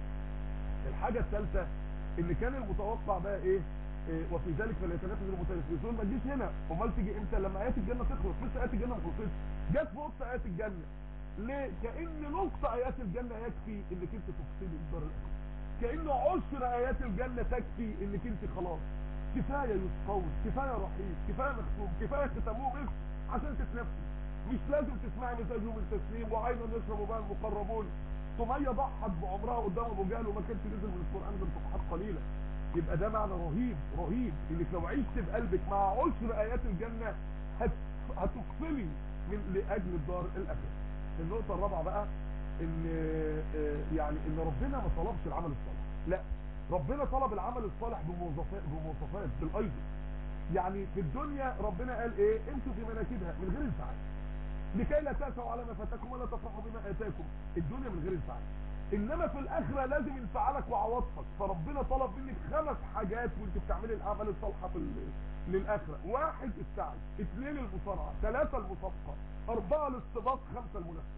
الحاجه الثالثه ان كان المتوقع بقى ايه إيه، وفي ذلك فليتنافس المتنافسون ما تجيش هنا امال تيجي امتى لما ايات الجنه تخلص لسه ايات الجنه ما خلصتش جت في وسط ايات الجنه ليه كان نص ايات الجنه يكفي انك انت تفصلي الدار الاخره كانه عشر ايات الجنه تكفي انك انت خلاص كفايه يسقون كفايه رحيم كفايه مختوم كفايه ختموه بس عشان تتنفسي مش لازم تسمعي مزاج من تسليم وعين يشرب بها المقربون سميه ضحت بعمرها قدام ابو جهل وما كانش نزل من القران غير صفحات قليله يبقى ده معنى رهيب رهيب انك لو عشت بقلبك مع عشر ايات الجنه هت... هتفصلي من لاجل الدار الاخره النقطه الرابعه بقى ان آه، يعني ان ربنا ما طلبش العمل الصالح لا ربنا طلب العمل الصالح بمواصفات بمواصفات بالايض يعني في الدنيا ربنا قال ايه امشوا في مناكبها من غير انفعال لكي لا تأسوا على ما فاتكم ولا تفرحوا بما اتاكم الدنيا من غير انفعال انما في الاخره لازم ينفعلك وعواطفك فربنا طلب منك خمس حاجات وانت بتعملي الاعمال الصالحه في للاخره واحد السعي اثنين المصارعه ثلاثه المسابقه اربعه الاستباق خمسه المنافسه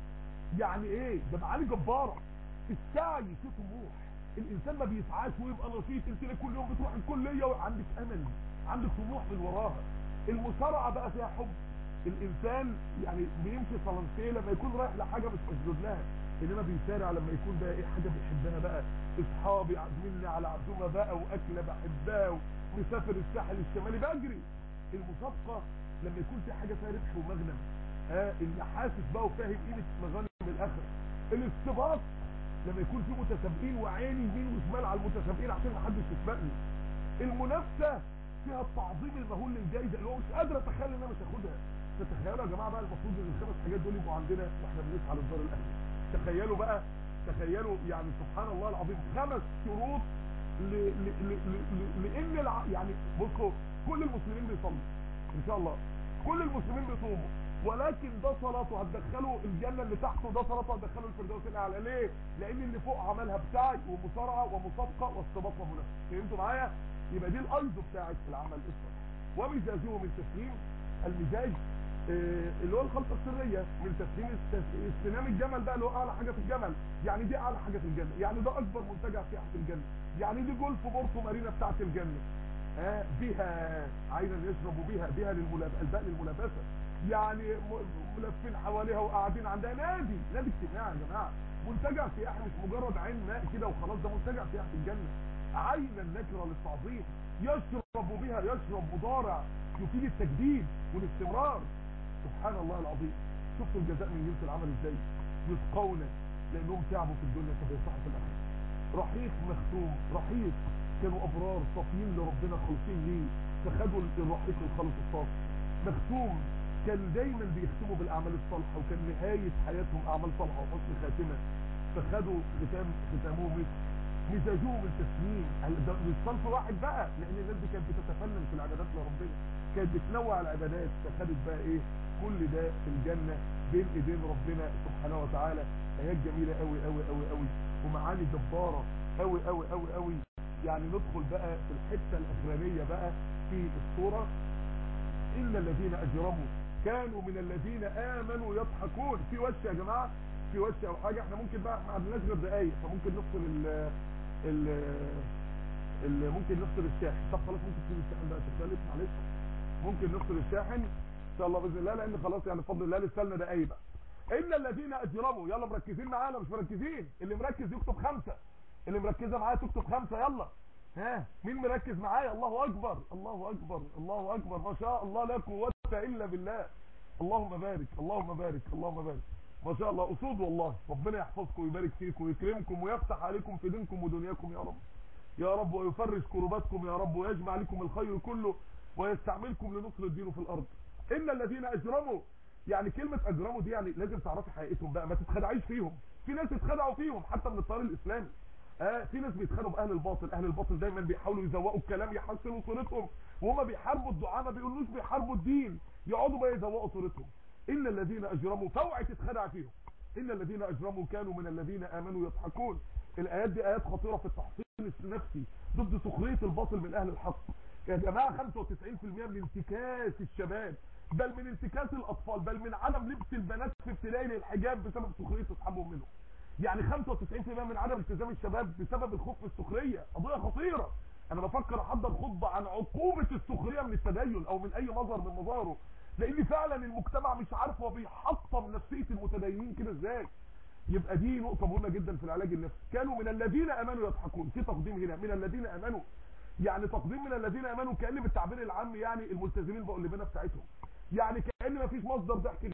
يعني ايه ده معاني جباره السعي فيه طموح الانسان ما بيسعاش ويبقى نشيط انت كل يوم بتروح الكليه وعندك امل عندك طموح من وراها المصارعه بقى فيها حب الانسان يعني بيمشي صلنتيه لما يكون رايح لحاجه مش مسجود لها انما بيسارع لما يكون بقى ايه حاجه بيحبها بقى اصحابي عازميني على عزومه بقى واكله بحبها ومسافر الساحل الشمالي بجري المسابقه لما يكون في حاجه فيها ربح ومغنم ها اللي حاسس بقى وفاهم قيمه مغانم الاخره الاستباق لما يكون في متسابقين وعيني يمين وشمال على المتسابقين عشان ما حدش يسبقني المنافسه فيها التعظيم المهول للجائزه اللي هو مش قادر اتخيل ان انا مش هاخدها تتخيلوا يا جماعه بقى المفروض ان الخمس حاجات دول يبقوا عندنا واحنا بنسعى للدار الاخره تخيلوا بقى تخيلوا يعني سبحان الله العظيم خمس شروط ل... ل... ل... ل... لان الع... يعني بصوا كل المسلمين بيصلوا ان شاء الله كل المسلمين بيصوموا ولكن ده صلاته هتدخله الجنه اللي تحته ده صلاته هتدخله الفردوس الاعلى ليه لان اللي فوق عملها بسعي ومصارعه ومسابقه واستباق ومنافسه فهمتوا معايا يبقى دي الايزو بتاعت العمل الصالح ومزاجه من تسليم المزاج آه اللي هو الخلطه السريه من تسليم استلام الجمل بقى اللي هو اعلى حاجه في الجمل يعني دي اعلى حاجه في الجنه يعني ده اكبر منتجع سياحه في الجنه يعني دي جولف بورتو مارينا بتاعت الجنه ها آه بها عينا يشربوا بها بها للملابسه الباء للملابسه يعني ملفين حواليها وقاعدين عندها نادي نادي اجتماعي يا جماعه منتجع سياحي مش مجرد عين ماء كده وخلاص ده منتجع سياحي في الجنه عينا نكره للتعظيم يشرب بها يشرب مضارع يفيد التجديد والاستمرار سبحان الله العظيم شفتوا الجزاء من جنس العمل ازاي يسقون لانهم تعبوا في الدنيا فبيصحوا في الاخره رحيق مختوم رحيق كانوا ابرار صافيين لربنا خالصين ليه فخدوا الرحيق الخالص الصافي مختوم كان دايما بيختموا بالاعمال الصالحه وكان نهايه حياتهم اعمال صالحه وحسن خاتمه فخدوا ختام ختامهم مثل مزاجوه من تسليم مش صنف واحد بقى لان الناس دي كانت بتتفنن في العبادات لربنا كانت بتنوع العبادات فخدت بقى ايه كل ده في الجنه بين ايدين ربنا سبحانه وتعالى ايات جميله قوي قوي قوي قوي ومعاني جباره قوي قوي قوي قوي يعني ندخل بقى في الحته الاخرانيه بقى في الصوره ان الذين اجرموا كانوا من الذين امنوا يضحكون في وش يا جماعه في وش او حاجه احنا ممكن بقى احنا عندناش غير دقايق فممكن نفصل ال ال ال ممكن نفصل الشاحن طب خلاص ممكن تسيب الشاحن بقى شغال معلش ممكن نفصل الشاحن ان شاء الله باذن الله لان خلاص يعني بفضل الله لسه لنا دقايق بقى ان الذين اجرموا يلا مركزين معانا مش مركزين اللي مركز يكتب خمسه اللي مركزه معايا تكتب خمسه يلا ها مين مركز معايا الله اكبر الله اكبر الله اكبر ما شاء الله لا قوه الا بالله اللهم بارك اللهم بارك اللهم بارك ما شاء الله اسود والله ربنا يحفظكم ويبارك فيكم ويكرمكم ويفتح عليكم في دينكم ودنياكم يا رب يا رب ويفرج كرباتكم يا رب ويجمع لكم الخير كله ويستعملكم لنصر الدين في الارض ان الذين اجرموا يعني كلمة اجرموا دي يعني لازم تعرفي حقيقتهم بقى ما تتخدعيش فيهم في ناس اتخدعوا فيهم حتى من الطريق الاسلامي اه في ناس بيتخانقوا باهل الباطل اهل الباطل دايما بيحاولوا يزوقوا الكلام يحسنوا صورتهم وهم بيحاربوا الدعاء ما بيقولوش بيحاربوا الدين يقعدوا بقى يزوقوا صورتهم ان الذين اجرموا فاوعي تتخدع فيهم ان الذين اجرموا كانوا من الذين امنوا يضحكون الايات دي ايات خطيره في التحصين النفسي ضد سخريه الباطل من اهل الحق يا جماعه 95% من انتكاس الشباب بل من انتكاس الاطفال بل من عدم لبس البنات في ابتلاء للحجاب بسبب سخريه اصحابهم منهم يعني 95% من عدم التزام الشباب بسبب الخوف من السخريه قضيه خطيره انا بفكر احضر خطبه عن عقوبه السخريه من التدين او من اي مظهر من مظاهره لان فعلا المجتمع مش عارف هو بيحطم نفسيه المتدينين كده ازاي يبقى دي نقطه مهمه جدا في العلاج النفسي كانوا من الذين امنوا يضحكون في تقديم هنا من الذين امنوا يعني تقديم من الذين امنوا كان بالتعبير العام يعني الملتزمين بقوا اللبنه بتاعتهم يعني كان ما فيش مصدر ضحك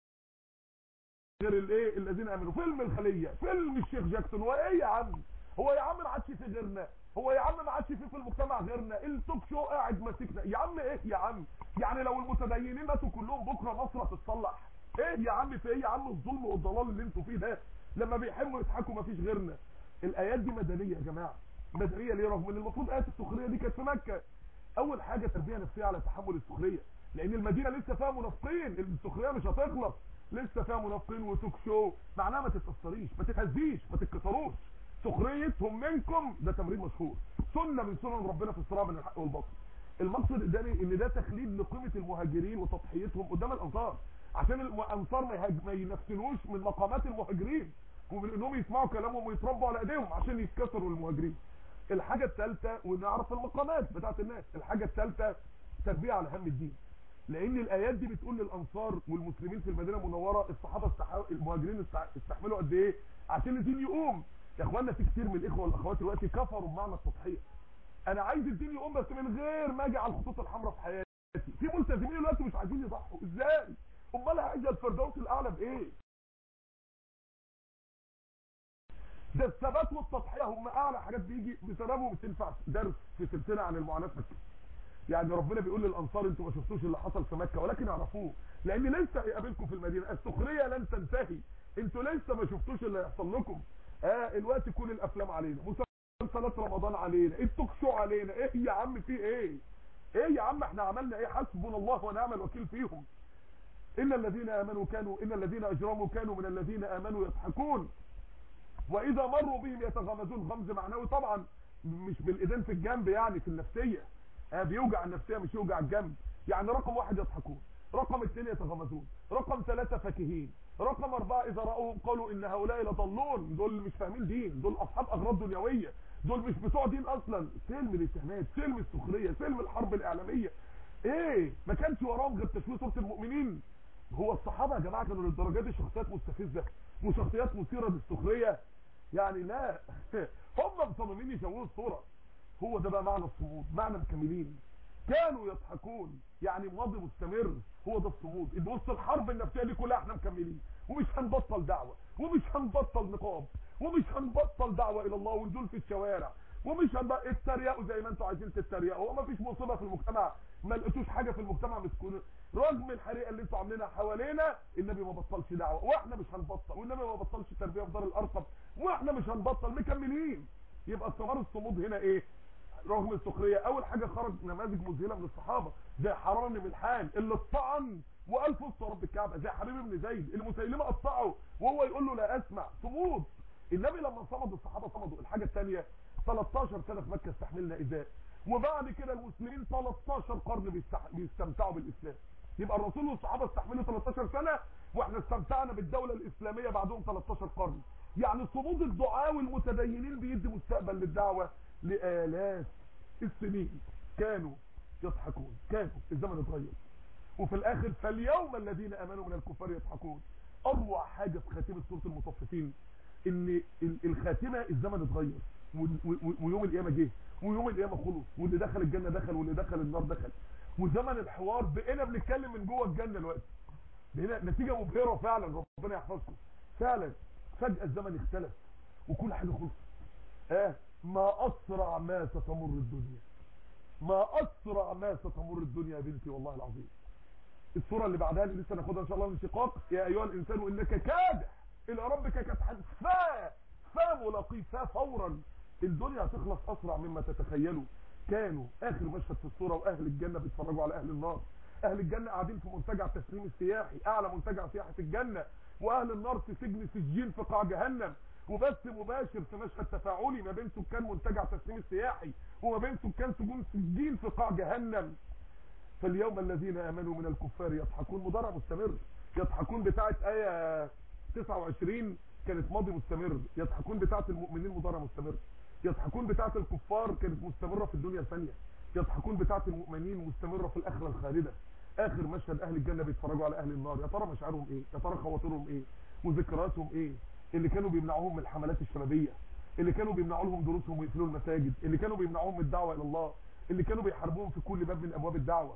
غير الايه الذين امنوا فيلم الخليه فيلم الشيخ جاكسون هو ايه يا عم هو يا عم ما عادش في غيرنا هو يا عم ما عادش في في المجتمع غيرنا التوك شو قاعد ماسكنا يا عم ايه يا عم يعني لو المتدينين ماتوا كلهم بكره مصر هتتصلح ايه يا عم في ايه يا عم الظلم والضلال اللي انتوا فيه ده لما بيحبوا يضحكوا ما فيش غيرنا الايات دي مدنيه يا جماعه مدنيه ليه رغم ان المفروض ايات السخريه دي كانت في مكه اول حاجه تربيه نفسيه على تحمل السخريه لان المدينه لسه فيها منافقين السخريه مش هتخلص لسه فيها منافقين وتوك شو معناها ما تتاثريش ما تتهزيش ما تتكسروش سخريتهم منكم ده تمرين مشهور سنه من سنن ربنا في الصراع بين الحق والباطل المقصد الثاني ان ده تخليد لقيمه المهاجرين وتضحيتهم قدام الانصار عشان الانصار ما, يهاج... ما ينفسنوش من مقامات المهاجرين ومن انهم يسمعوا كلامهم ويتربوا على ايديهم عشان يتكسروا المهاجرين الحاجه الثالثه ونعرف المقامات بتاعت الناس الحاجه الثالثه تربيه على هم الدين لان الايات دي بتقول للانصار والمسلمين في المدينه المنوره الصحابه استح... المهاجرين استحملوا قد ايه عشان الدين يقوم يا اخوانا في كتير من الاخوه والاخوات دلوقتي كفروا بمعنى التضحيه انا عايز الدين يقوم بس من غير ما اجي على الخطوط الحمراء في حياتي في ملتزمين دلوقتي مش عايزين يضحوا ازاي امال هاجي الفردوس الاعلى بايه ده الثبات والتضحيه هم اعلى حاجات بيجي بسببهم تنفع درس في سلسله عن المعاناه في مكه يعني ربنا بيقول للانصار انتوا ما شفتوش اللي حصل في مكه ولكن اعرفوه لان لسه هيقابلكم في المدينه السخريه لن تنتهي انتوا لسه ما شفتوش اللي هيحصل لكم اه الوقت كل الافلام علينا مسلسلات رمضان علينا التوك شو علينا ايه يا عم في ايه ايه يا عم احنا عملنا ايه حسبنا الله ونعم الوكيل فيهم ان الذين امنوا كانوا ان الذين اجرموا كانوا من الذين امنوا يضحكون واذا مروا بهم يتغمزون غمز معنوي طبعا مش بالايدين في الجنب يعني في النفسيه اه بيوجع النفسيه مش يوجع الجنب يعني رقم واحد يضحكون رقم اثنين يتغمزون رقم ثلاثة فاكهين رقم أربعة إذا رأوهم قالوا إن هؤلاء لضلون دول مش فاهمين دين دول أصحاب أغراض دنيوية دول مش بتوع دين أصلا سلم الاتهامات سلم السخرية سلم الحرب الإعلامية إيه ما كانش وراهم غير تشويه صورة المؤمنين هو الصحابة يا جماعة كانوا للدرجة دي شخصيات مستفزة وشخصيات مثيرة للسخرية يعني لا هم مصممين يشوهوا الصورة هو ده بقى معنى الصمود معنى مكملين كانوا يضحكون يعني ماضي مستمر هو ده الصمود وسط الحرب النفسيه دي كلها احنا مكملين ومش هنبطل دعوه ومش هنبطل نقاب ومش هنبطل دعوه الى الله ونزول في الشوارع ومش هنبطل اتريقوا زي ما انتوا عايزين تتريقوا وما فيش مصيبه في المجتمع ما لقيتوش حاجه في المجتمع مسكون رغم الحريقه اللي انتوا عاملينها حوالينا النبي ما بطلش دعوه واحنا مش هنبطل والنبي ما بطلش تربيه في دار الارقم واحنا مش هنبطل مكملين يبقى ثمار الصمود هنا ايه رغم السخريه اول حاجه خرج نماذج مذهله من الصحابه زي حرام بن ملحان اللي اتطعن وقال فزت رب الكعبه زي حبيب بن زيد المسيلمه قطعه وهو يقول له لا اسمع صمود النبي لما صمد الصحابه صمدوا الحاجه الثانيه 13 سنه في مكه استحملنا ايذاء وبعد كده المسلمين 13 قرن بيستمتعوا بالاسلام يبقى الرسول والصحابه استحملوا 13 سنه واحنا استمتعنا بالدوله الاسلاميه بعدهم 13 قرن يعني صمود الدعاء والمتدينين بيدي مستقبل للدعوه لآلاف السنين كانوا يضحكون كانوا الزمن اتغير وفي الاخر فاليوم الذين امنوا من الكفار يضحكون اروع حاجه في خاتمه سوره المطففين ان الخاتمه الزمن اتغير ويوم القيامه جه ويوم القيامه خلص واللي دخل الجنه دخل واللي دخل النار دخل وزمن الحوار بقينا بنتكلم من جوه الجنه دلوقتي بقينا نتيجه مبهره فعلا ربنا يحفظكم فعلا فجاه الزمن اختلف وكل حاجه خلصت اه ما اسرع ما ستمر الدنيا ما اسرع ما ستمر الدنيا يا بنتي والله العظيم الصوره اللي بعدها اللي لسه ناخدها ان شاء الله من انشقاق يا ايها الانسان انك كادح الى ربك كدحا فا فملاقيه فا فورا الدنيا هتخلص اسرع مما تتخيلوا كانوا اخر مشهد في الصوره واهل الجنه بيتفرجوا على اهل النار اهل الجنه قاعدين في منتجع التسليم السياحي اعلى منتجع سياحي في الجنه واهل النار في سجن سجين في قاع جهنم وبث مباشر في مشهد تفاعلي ما بين سكان منتجع تسليم السياحي وما بين سكان سجون سجين في قاع جهنم فاليوم الذين امنوا من الكفار يضحكون مضارع مستمر يضحكون بتاعه ايه 29 كانت ماضي مستمر يضحكون بتاعه المؤمنين مضارع مستمر يضحكون بتاعه الكفار كانت مستمره في الدنيا الثانيه يضحكون بتاعه المؤمنين مستمره في الاخره الخالده اخر مشهد اهل الجنه بيتفرجوا على اهل النار يا ترى مشاعرهم ايه يا ترى خواطرهم ايه وذكرياتهم ايه اللي كانوا بيمنعوهم من الحملات الشبابيه اللي كانوا بيمنعوا لهم دروسهم ويقفلوا المساجد اللي كانوا بيمنعوهم من الدعوه الى الله اللي كانوا بيحاربوهم في كل باب من ابواب الدعوه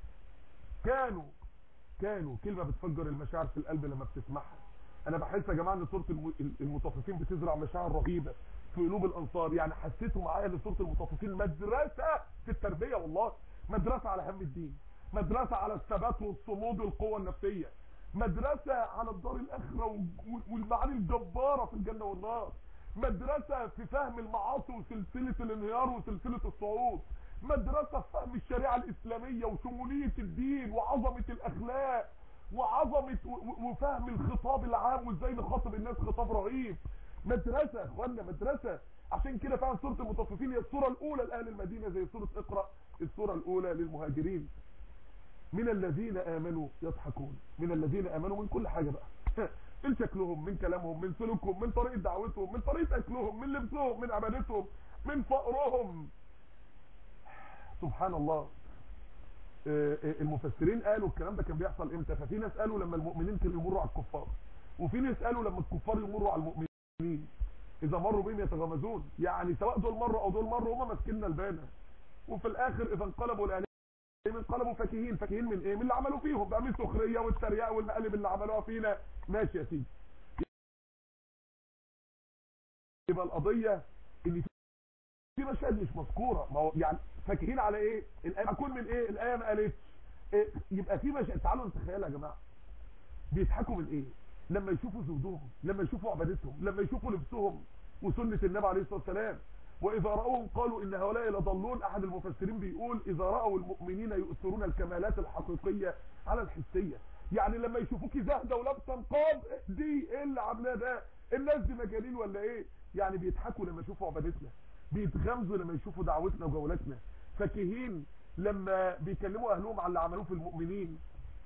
كانوا كانوا كلمه بتفجر المشاعر في القلب لما بتسمعها انا بحس يا جماعه ان سوره المطففين بتزرع مشاعر رهيبه في قلوب الانصار يعني حسيتوا معايا ان سوره المطففين مدرسه في التربيه والله مدرسه على هم الدين مدرسه على الثبات والصمود والقوه النفسيه مدرسه على الدار الاخره والمعاني الجباره في الجنه والنار مدرسه في فهم المعاصي وسلسله الانهيار وسلسله الصعود مدرسه في فهم الشريعه الاسلاميه وشموليه الدين وعظمه الاخلاق وعظمه وفهم الخطاب العام وازاي نخاطب الناس خطاب رهيب مدرسه يا اخوانا مدرسه عشان كده فعلا سوره المطففين هي السوره الاولى لاهل المدينه زي سوره اقرا السوره الاولى للمهاجرين من الذين امنوا يضحكون من الذين امنوا من كل حاجه بقى من شكلهم من كلامهم من سلوكهم من طريقه دعوتهم من طريقه اكلهم من لبسهم من عبادتهم من فقرهم سبحان الله المفسرين قالوا الكلام ده كان بيحصل امتى ففي ناس قالوا لما المؤمنين كانوا يمروا على الكفار وفي ناس قالوا لما الكفار يمروا على المؤمنين اذا مروا بهم يتغمزون يعني سواء دول مروا او دول مروا هم ماسكين البانه وفي الاخر اذا انقلبوا الالهه انقلبوا فاكهين فاكهين من ايه من اللي عملوا فيهم بقى من السخريه والتريقه والمقالب اللي عملوها فينا ماشي يا سيدي يبقى القضيه ان في مشاهد مش مذكوره ما هو يعني فاكهين على ايه الايه هتكون من ايه الايه ما قالتش إيه؟ يبقى في مشاهد تعالوا نتخيل يا جماعه بيضحكوا من ايه لما يشوفوا زهدهم لما يشوفوا عبادتهم لما يشوفوا لبسهم وسنه النبي عليه الصلاه والسلام واذا راوهم قالوا ان هؤلاء لضالون احد المفسرين بيقول اذا راوا المؤمنين يؤثرون الكمالات الحقيقيه على الحسيه يعني لما يشوفوكي زاهده ولابسه نقاب دي ايه اللي عاملاه ده الناس دي مجانين ولا ايه يعني بيضحكوا لما يشوفوا عبادتنا بيتغمزوا لما يشوفوا دعوتنا وجولاتنا فاكهين لما بيكلموا اهلهم على اللي عملوه في المؤمنين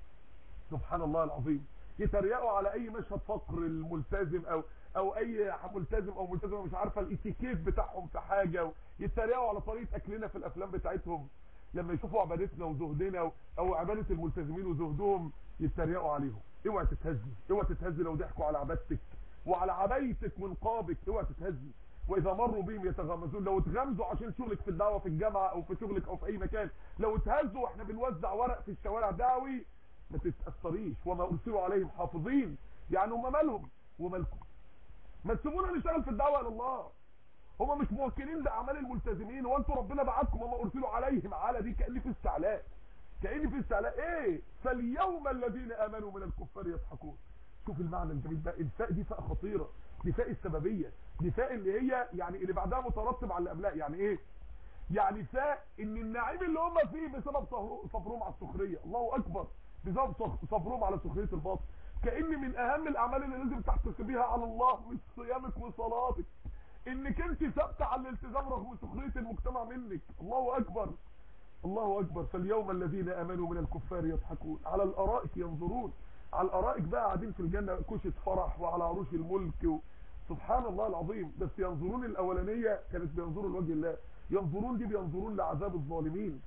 سبحان الله العظيم يتريقوا على اي مشهد فقر الملتزم او او اي ملتزم او ملتزمه مش عارفه الاتيكيت بتاعهم في حاجه يتريقوا على طريقه اكلنا في الافلام بتاعتهم لما يشوفوا عبادتنا وزهدنا او عباده الملتزمين وزهدهم يتريقوا عليهم اوعى تتهزي اوعى تتهزي لو ضحكوا على عبادتك وعلى عبايتك ونقابك اوعى تتهزي واذا مروا بهم يتغمزون لو اتغمزوا عشان شغلك في الدعوه في الجامعه او في شغلك او في اي مكان لو اتهزوا واحنا بنوزع ورق في الشوارع دعوي ما تتاثريش وما ارسلوا عليهم حافظين يعني هم مالهم ومالكم ما تسيبونا نشتغل في الدعوه الى الله هم مش موكلين لاعمال الملتزمين وانتوا ربنا بعتكم وما ارسلوا عليهم على دي كان في استعلاء كان في استعلاء ايه فاليوم الذين امنوا من الكفار يضحكون شوف المعنى الجميل ده الفاء دي فاء خطيره دي فاء السببيه دي فاء اللي هي يعني اللي بعدها مترتب على اللي قبلها يعني ايه يعني فاء ان النعيم اللي هم فيه بسبب صبرهم على السخريه الله اكبر بسبب صبرهم على سخريه الباطل كان من اهم الاعمال اللي لازم تحتسبيها على الله مش صيامك وصلاتك انك انت ثابته على الالتزام رغم سخريه المجتمع منك الله اكبر الله اكبر فاليوم الذين امنوا من الكفار يضحكون على الارائك ينظرون على الارائك بقى قاعدين في الجنه كوشه فرح وعلى عروش الملك و... سبحان الله العظيم بس ينظرون الاولانيه كانت بينظروا لوجه الله ينظرون دي بينظرون لعذاب الظالمين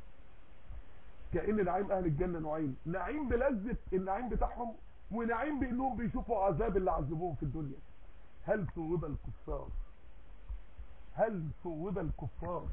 كأن نعيم اهل الجنه نوعين نعيم بلذة النعيم بتاعهم ونعيم بانهم بيشوفوا عذاب اللي عذبوهم في الدنيا هل ثوب الكفار هل ثوب الكفار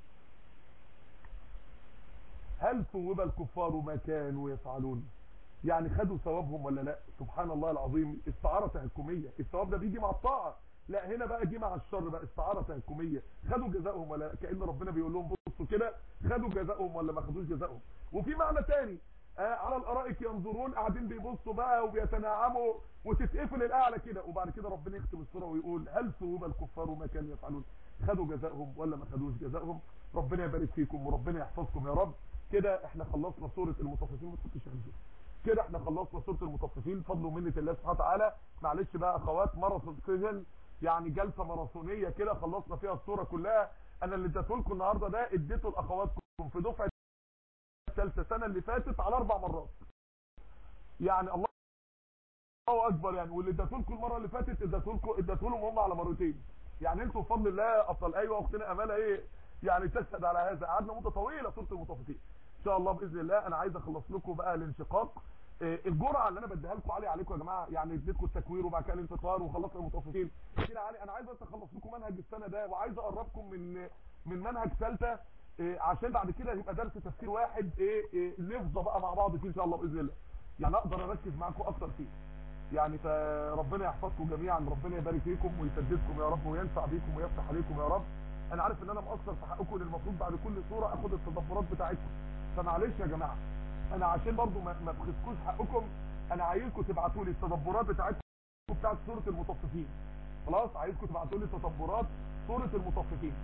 هل ثوب الكفار ما كانوا يفعلون يعني خدوا ثوابهم ولا لا سبحان الله العظيم استعاره تهكميه الثواب ده بيجي مع الطاعه لا هنا بقى جه مع الشر بقى استعاره تهكميه خدوا جزائهم ولا لا كأن ربنا بيقول لهم بصوا كده خدوا جزائهم ولا ما خدوش جزائهم وفي معنى تاني آه على الارائك ينظرون قاعدين بيبصوا بقى وبيتنعموا وتتقفل الاعلى كده وبعد كده ربنا يختم السوره ويقول هل ثوب الكفار ما كانوا يفعلون خدوا جزائهم ولا ما خدوش جزائهم ربنا يبارك فيكم وربنا يحفظكم يا رب كده احنا خلصنا سوره المطففين ما تحطش عندي كده احنا خلصنا سوره المطففين فضل ومنه الله سبحانه وتعالى معلش بقى اخوات ماراثون سيزن يعني جلسه ماراثونيه كده خلصنا فيها الصوره كلها انا اللي اديته لكم النهارده ده اديته لاخواتكم في دفعه الثالثه سنه اللي فاتت على اربع مرات يعني الله الله اكبر يعني واللي اديته لكم المره اللي فاتت اديته لكم اديته لهم هم على مرتين يعني انتوا بفضل الله افضل ايوه اختنا اماله ايه يعني تشهد على هذا قعدنا مده طويله سوره المطففين ان شاء الله باذن الله انا عايز اخلص لكم بقى الانشقاق الجرعه اللي انا بديها لكم علي عليكم يا جماعه يعني اديتكم التكوير وبعد كده الانتصار وخلصنا المطففين كده علي انا عايز بس اخلص لكم منهج السنه ده وعايز اقربكم من من منهج ثالثه إيه عشان بعد كده يبقى درس تفسير واحد ايه, إيه نفضى بقى مع بعض فيه ان شاء الله باذن الله يعني اقدر اركز معاكم اكتر فيه يعني فربنا يحفظكم جميعا ربنا يبارك فيكم ويسددكم يا رب وينفع بيكم ويفتح عليكم يا رب انا عارف ان انا مقصر في حقكم المفروض بعد كل صوره اخد التدبرات بتاعتكم فمعلش يا جماعه انا عشان برضو ما ما تخسكوش حقكم انا عايزكم تبعتوا لي التدبرات بتاعتكم بتاعت سوره المطففين خلاص عايزكم تبعتوا لي تدبرات سوره المطففين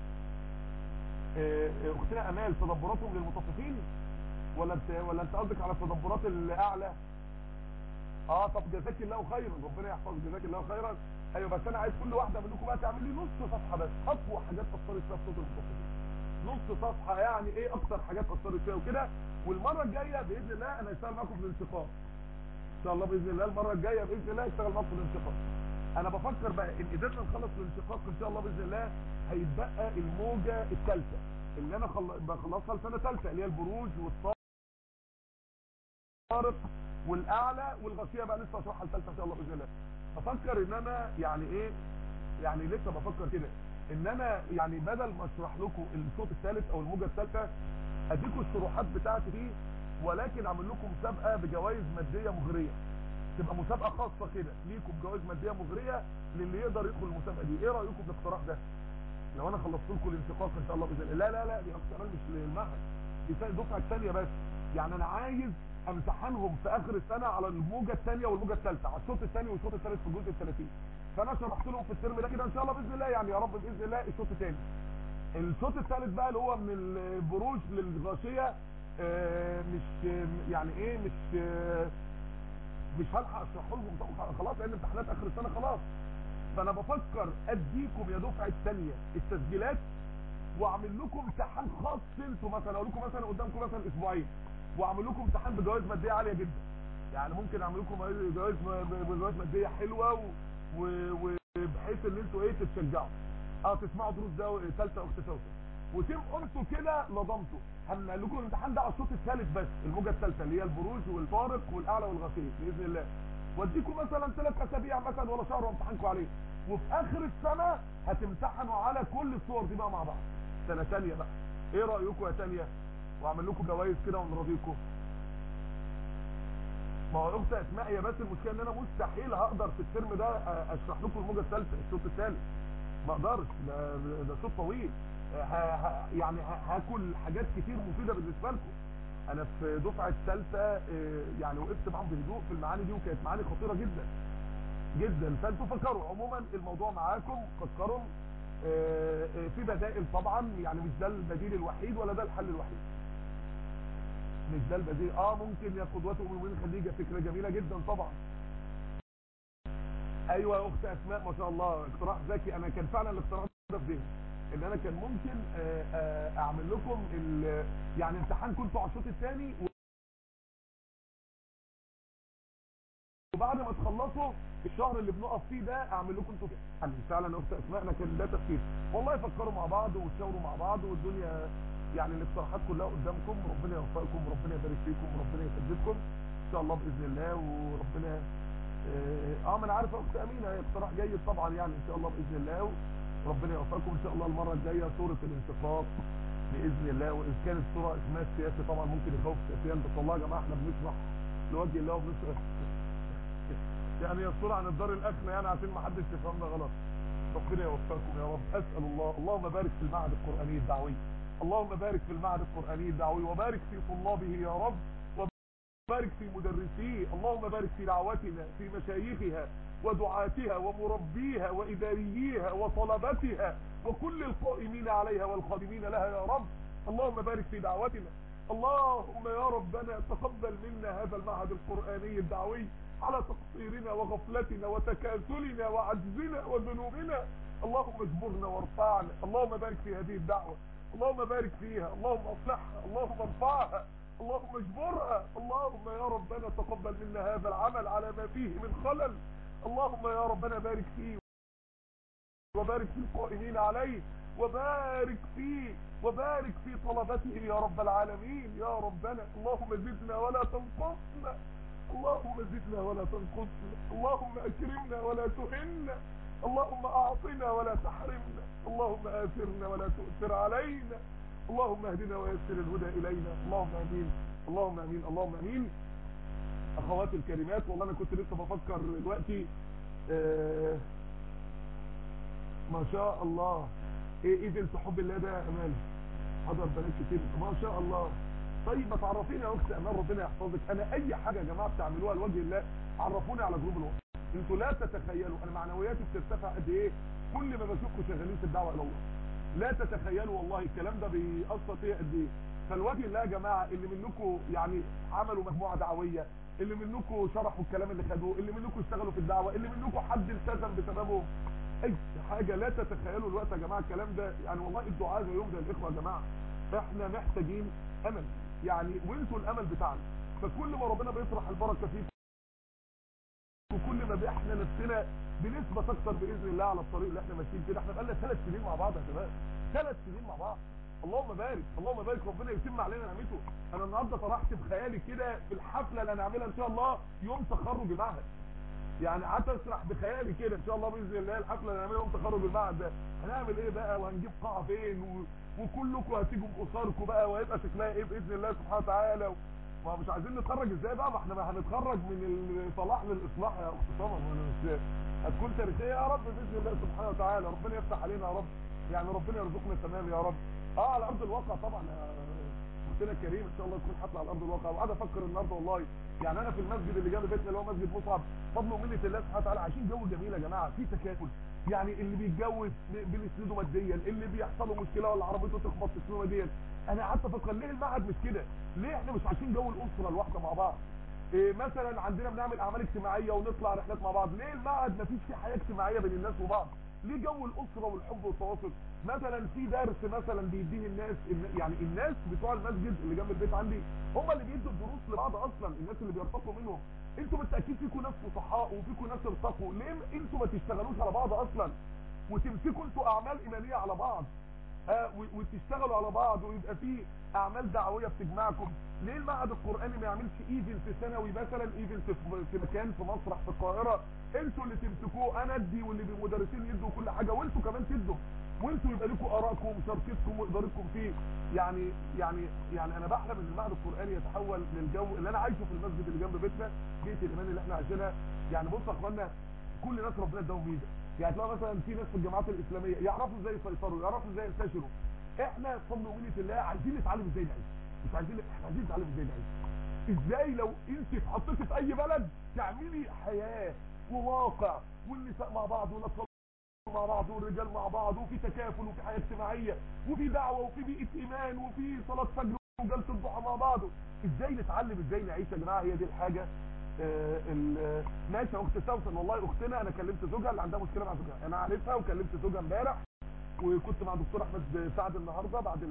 اختنا امال تدبراتهم للمطففين ولا انت ولا انت قصدك على التدبرات الاعلى اه طب جزاك الله خيرا ربنا يحفظك جزاك الله خيرا ايوه بس انا عايز كل واحده منكم بقى تعمل لي نص صفحه بس اقوى حاجات اثرت فيها في صوت المتصلين نص صفحه يعني ايه اكتر حاجات اثرت فيها وكده والمره الجايه باذن الله انا هشتغل معاكم في الانتقام ان شاء الله باذن الله المره الجايه باذن الله هشتغل معاكم في الانتقام انا بفكر بقى ان قدرنا نخلص الانشقاق ان شاء الله باذن الله هيتبقى الموجه الثالثه اللي انا خل... بخلصها لسنه ثالثه اللي هي البروج والطارق والاعلى والغشيه بقى لسه هشرحها الثالثه ان شاء الله باذن الله بفكر ان انا يعني ايه يعني لسه بفكر كده ان انا يعني بدل ما اشرح لكم الصوت الثالث او الموجه الثالثه اديكم الشروحات بتاعتي دي ولكن اعمل لكم مسابقه بجوائز ماديه مغريه تبقى مسابقه خاصه كده ليكم بجوائز ماديه مغريه للي يقدر يدخل المسابقه دي ايه رايكم في الاقتراح ده لو انا خلصت لكم الانشقاق ان شاء الله باذن الله لا لا لا دي اقتراح مش للمعهد دي الدفعه الثانيه بس يعني انا عايز امتحنهم في اخر السنه على الموجه الثانيه والموجه الثالثه على الشوط الثاني والشوط الثالث في الجزء ال 30 فانا شرحت لهم في الترم ده كده ان شاء الله باذن الله يعني يا رب باذن الله الشوط الثاني الشوط الثالث بقى اللي هو من البروج للغاشيه آه مش يعني ايه مش آه مش هلحق اشرحه لهم خلاص لان امتحانات اخر السنه خلاص فانا بفكر اديكم يا دفعه الثانيه التسجيلات واعمل لكم امتحان خاص انتوا مثلا اقول لكم مثلا قدامكم مثلا اسبوعين واعمل لكم امتحان بجوائز ماديه عاليه جدا يعني ممكن اعمل لكم جوائز بجوائز ماديه حلوه وبحيث ان انتوا ايه تتشجعوا اه تسمعوا دروس ده ثالثه اخت سوسه وتبقوا انتوا كده نظمتوا هنعمل لكم الامتحان ده على الصوت الثالث بس الموجه الثالثه اللي هي البروج والفارق والاعلى والغسيل باذن الله واديكم مثلا ثلاث اسابيع مثلا ولا شهر وامتحنكم عليه وفي اخر السنه هتمتحنوا على كل الصور دي بقى مع بعض سنه ثانيه بقى ايه رايكم يا ثانيه واعمل لكم جوائز كده ونراضيكم ما هو اخت اسماء هي بس المشكله ان انا مستحيل هقدر في الترم ده اشرح لكم الموجه الثالثه الشوط الثالث ما اقدرش ده, ده شوط طويل ها ها يعني هاكل حاجات كتير مفيده بالنسبه لكم انا في دفعه الثالثه يعني وقفت معاهم بهدوء في المعاني دي وكانت معاني خطيره جدا جدا فانتوا فكروا عموما الموضوع معاكم فكروا في بدائل طبعا يعني مش ده البديل الوحيد ولا ده الحل الوحيد مش ده البديل اه ممكن يا قدوته ام المؤمنين خديجه فكره جميله جدا طبعا ايوه يا اخت اسماء ما شاء الله اقتراح ذكي انا كان فعلا الاقتراح ده في ذهني ان انا كان ممكن اعمل لكم يعني امتحان كنتوا على الشوط الثاني وبعد ما تخلصوا الشهر اللي بنقف فيه ده اعمل لكم انتوا يعني فعلا اخت اسماء انا كان ده تفكير والله فكروا مع بعض وتشاوروا مع بعض والدنيا يعني الاقتراحات كلها قدامكم ربنا يوفقكم وربنا يبارك فيكم وربنا يسددكم ان شاء الله باذن الله وربنا اه ما انا عارف اخت امينه هي اقتراح جيد طبعا يعني ان شاء الله باذن الله وربنا يوفقكم ان شاء الله المره الجايه سوره الانشقاق باذن الله وان كانت سوره اسمها السياسي طبعا ممكن يخوف سياسيا بس والله يا جماعه احنا بنشرح لوجه الله وبنشرح يعني هي الصوره عن الدار الاخره يعني عشان ما حدش يفهمنا غلط ربنا يوفقكم يا رب اسال الله اللهم بارك في المعهد القراني الدعوي اللهم بارك في المعهد القراني الدعوي وبارك في طلابه يا رب وبارك في مدرسيه اللهم بارك في دعوتنا في مشايخها ودعاتها ومربيها وإدارييها وطلبتها وكل القائمين عليها والخادمين لها يا رب اللهم بارك في دعوتنا اللهم يا ربنا تقبل منا هذا المعهد القرآني الدعوي على تقصيرنا وغفلتنا وتكاسلنا وعجزنا وذنوبنا اللهم اجبرنا وارفعنا اللهم بارك في هذه الدعوة اللهم بارك فيها اللهم اصلحها اللهم ارفعها اللهم اجبرها اللهم يا ربنا تقبل منا هذا العمل على ما فيه من خلل اللهم يا ربنا بارك فيه وبارك في القائمين عليه وبارك فيه وبارك في طلبته يا رب العالمين يا ربنا اللهم زدنا ولا تنقصنا اللهم زدنا ولا تنقصنا اللهم اكرمنا ولا تهنا اللهم اعطنا ولا تحرمنا اللهم اثرنا ولا تؤثر علينا اللهم اهدنا ويسر الهدى الينا اللهم امين اللهم امين اللهم امين اخواتي الكريمات والله انا كنت لسه بفكر دلوقتي آه ما شاء الله ايه ايه انت حب الله ده يا امال حضر بنات كتير ما شاء الله طيب ما تعرفيني يا اخت امال ربنا يحفظك انا اي حاجه يا جماعه بتعملوها لوجه الله عرفوني على جروب الوصف انتوا لا تتخيلوا انا معنوياتي بترتفع قد ايه كل ما بشوفكم شغالين في الدعوه الى الله لا تتخيلوا والله الكلام ده بيأثر فيا قد ايه فالوجه الله يا جماعه اللي منكم يعني عملوا مجموعه دعويه اللي منكم شرحوا الكلام اللي خدوه اللي منكم اشتغلوا في الدعوه اللي منكم حد التزم بسببه اي حاجه لا تتخيلوا الوقت يا جماعه الكلام ده يعني والله الدعاء لا يهدى الاخوه يا جماعه احنا محتاجين امل يعني وانتوا الامل بتاعنا فكل ما ربنا بيطرح البركه فيكم وكل ما احنا نفسنا بنسبه اكتر باذن الله على الطريق اللي احنا ماشيين كده احنا بقالنا ثلاث سنين مع بعض يا شباب ثلاث سنين مع بعض اللهم بارك اللهم بارك ربنا يتم علينا نعمته انا النهارده طرحت بخيالي كده في الحفله اللي هنعملها ان شاء الله يوم تخرج المعهد يعني قعدت اسرح بخيالي كده ان شاء الله باذن الله الحفله اللي هنعملها يوم تخرج المعهد ده هنعمل ايه بقى وهنجيب قاعه فين و... وكلكم هتيجوا باسركم بقى وهيبقى شكلها ايه باذن الله سبحانه وتعالى و... ما مش عايزين نتخرج ازاي بقى ما احنا ما هنتخرج من الصلاح للاصلاح يا اخت سمر وانا مش هتكون تاريخيه يا رب باذن الله سبحانه وتعالى ربنا يفتح علينا يا رب يعني ربنا يرزقنا التمام يا رب اه على ارض الواقع طبعا يا اختنا الكريم ان شاء الله تكون حفله على ارض الواقع وقاعد افكر النهارده والله يعني انا في المسجد اللي جنب بيتنا اللي هو مسجد مصعب فضل ومنه الله سبحانه وتعالى عايشين جو جميل يا جماعه في تكافل يعني اللي بيتجوز بنسنده ماديا اللي بيحصل له مشكله ولا عربيته تخبط تسنده ماديا انا قعدت افكر ليه المعهد مش كده ليه احنا مش عايشين جو الاسره الواحده مع بعض إيه مثلا عندنا بنعمل اعمال اجتماعيه ونطلع رحلات مع بعض ليه المعهد ما فيش فيه حياه اجتماعيه بين الناس وبعض ليه جو الاسره والحب والتواصل مثلا في درس مثلا بيديه الناس يعني الناس بتوع المسجد اللي جنب البيت عندي هم اللي بيدوا الدروس لبعض اصلا الناس اللي بيرتقوا منهم انتوا بالتاكيد فيكم ناس فصحاء وفيكم ناس ارتقوا ليه انتوا ما تشتغلوش على بعض اصلا وتمسكوا انتوا اعمال ايمانيه على بعض آه وتشتغلوا على بعض ويبقى في اعمال دعويه بتجمعكم ليه المعهد القراني ما يعملش ايفنت ثانوي مثلا ايفنت في مكان في مسرح في القاهره انتوا اللي تمسكوه انا ادي واللي المدرسين يدوا كل حاجه وانتوا كمان تدوا وانتوا يبقى لكم ارائكم ومشاركتكم وادارتكم فيه يعني يعني يعني انا بحلم ان المعهد القراني يتحول للجو اللي انا عايشه في المسجد اللي جنب بيتنا بيت الايمان اللي احنا عايشينها يعني بصوا يا اخوانا كل ناس ربنا اداهم ميزه يعني تلاقي مثلا في ناس في الجامعات الاسلاميه يعرفوا ازاي يسيطروا يعرفوا ازاي ينتشروا احنا بفضل ومنه الله عايزين نتعلم ازاي نعيش مش عايزين احنا عايزين نتعلم ازاي نعيش ازاي لو انت اتحطيتي في اي بلد تعملي حياه وواقع والنساء مع بعض والاطفال مع بعض والرجال مع بعض وفي تكافل وفي حياه اجتماعيه وفي دعوه وفي بيئه ايمان وفي صلاه فجر وجلسه ضحى مع بعض ازاي نتعلم ازاي نعيش يا جماعه هي دي الحاجه آه ماشي يا اخت سوسن والله اختنا انا كلمت زوجها اللي عندها مشكله مع زوجها انا عارفها وكلمت زوجها امبارح وكنت مع دكتور احمد سعد النهارده بعد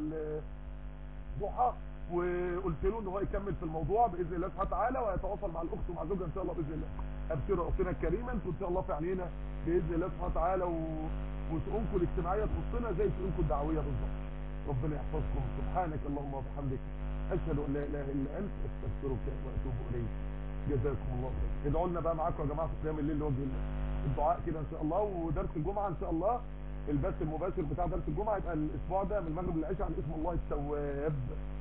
الضحى وقلت له ان هو يكمل في الموضوع باذن الله سبحانه وتعالى ويتواصل مع الاخت ومع زوجها ان شاء الله باذن الله ابشروا اختنا الكريمه انتوا ان شاء الله في عينينا باذن الله سبحانه وتعالى و... وشؤونكم الاجتماعيه تخصنا زي شؤونكم الدعويه بالظبط ربنا يحفظكم سبحانك اللهم وبحمدك اشهد ان لا اله الا انت استغفرك واتوب اليك جزاكم الله خير ادعوا لنا بقى معاكم يا جماعه في قيام الليل لوجه الله الدعاء كده ان شاء الله ودرس الجمعه ان شاء الله البث المباشر بتاع درس الجمعه يبقى الاسبوع ده من المغرب للعشاء عن اسم الله التواب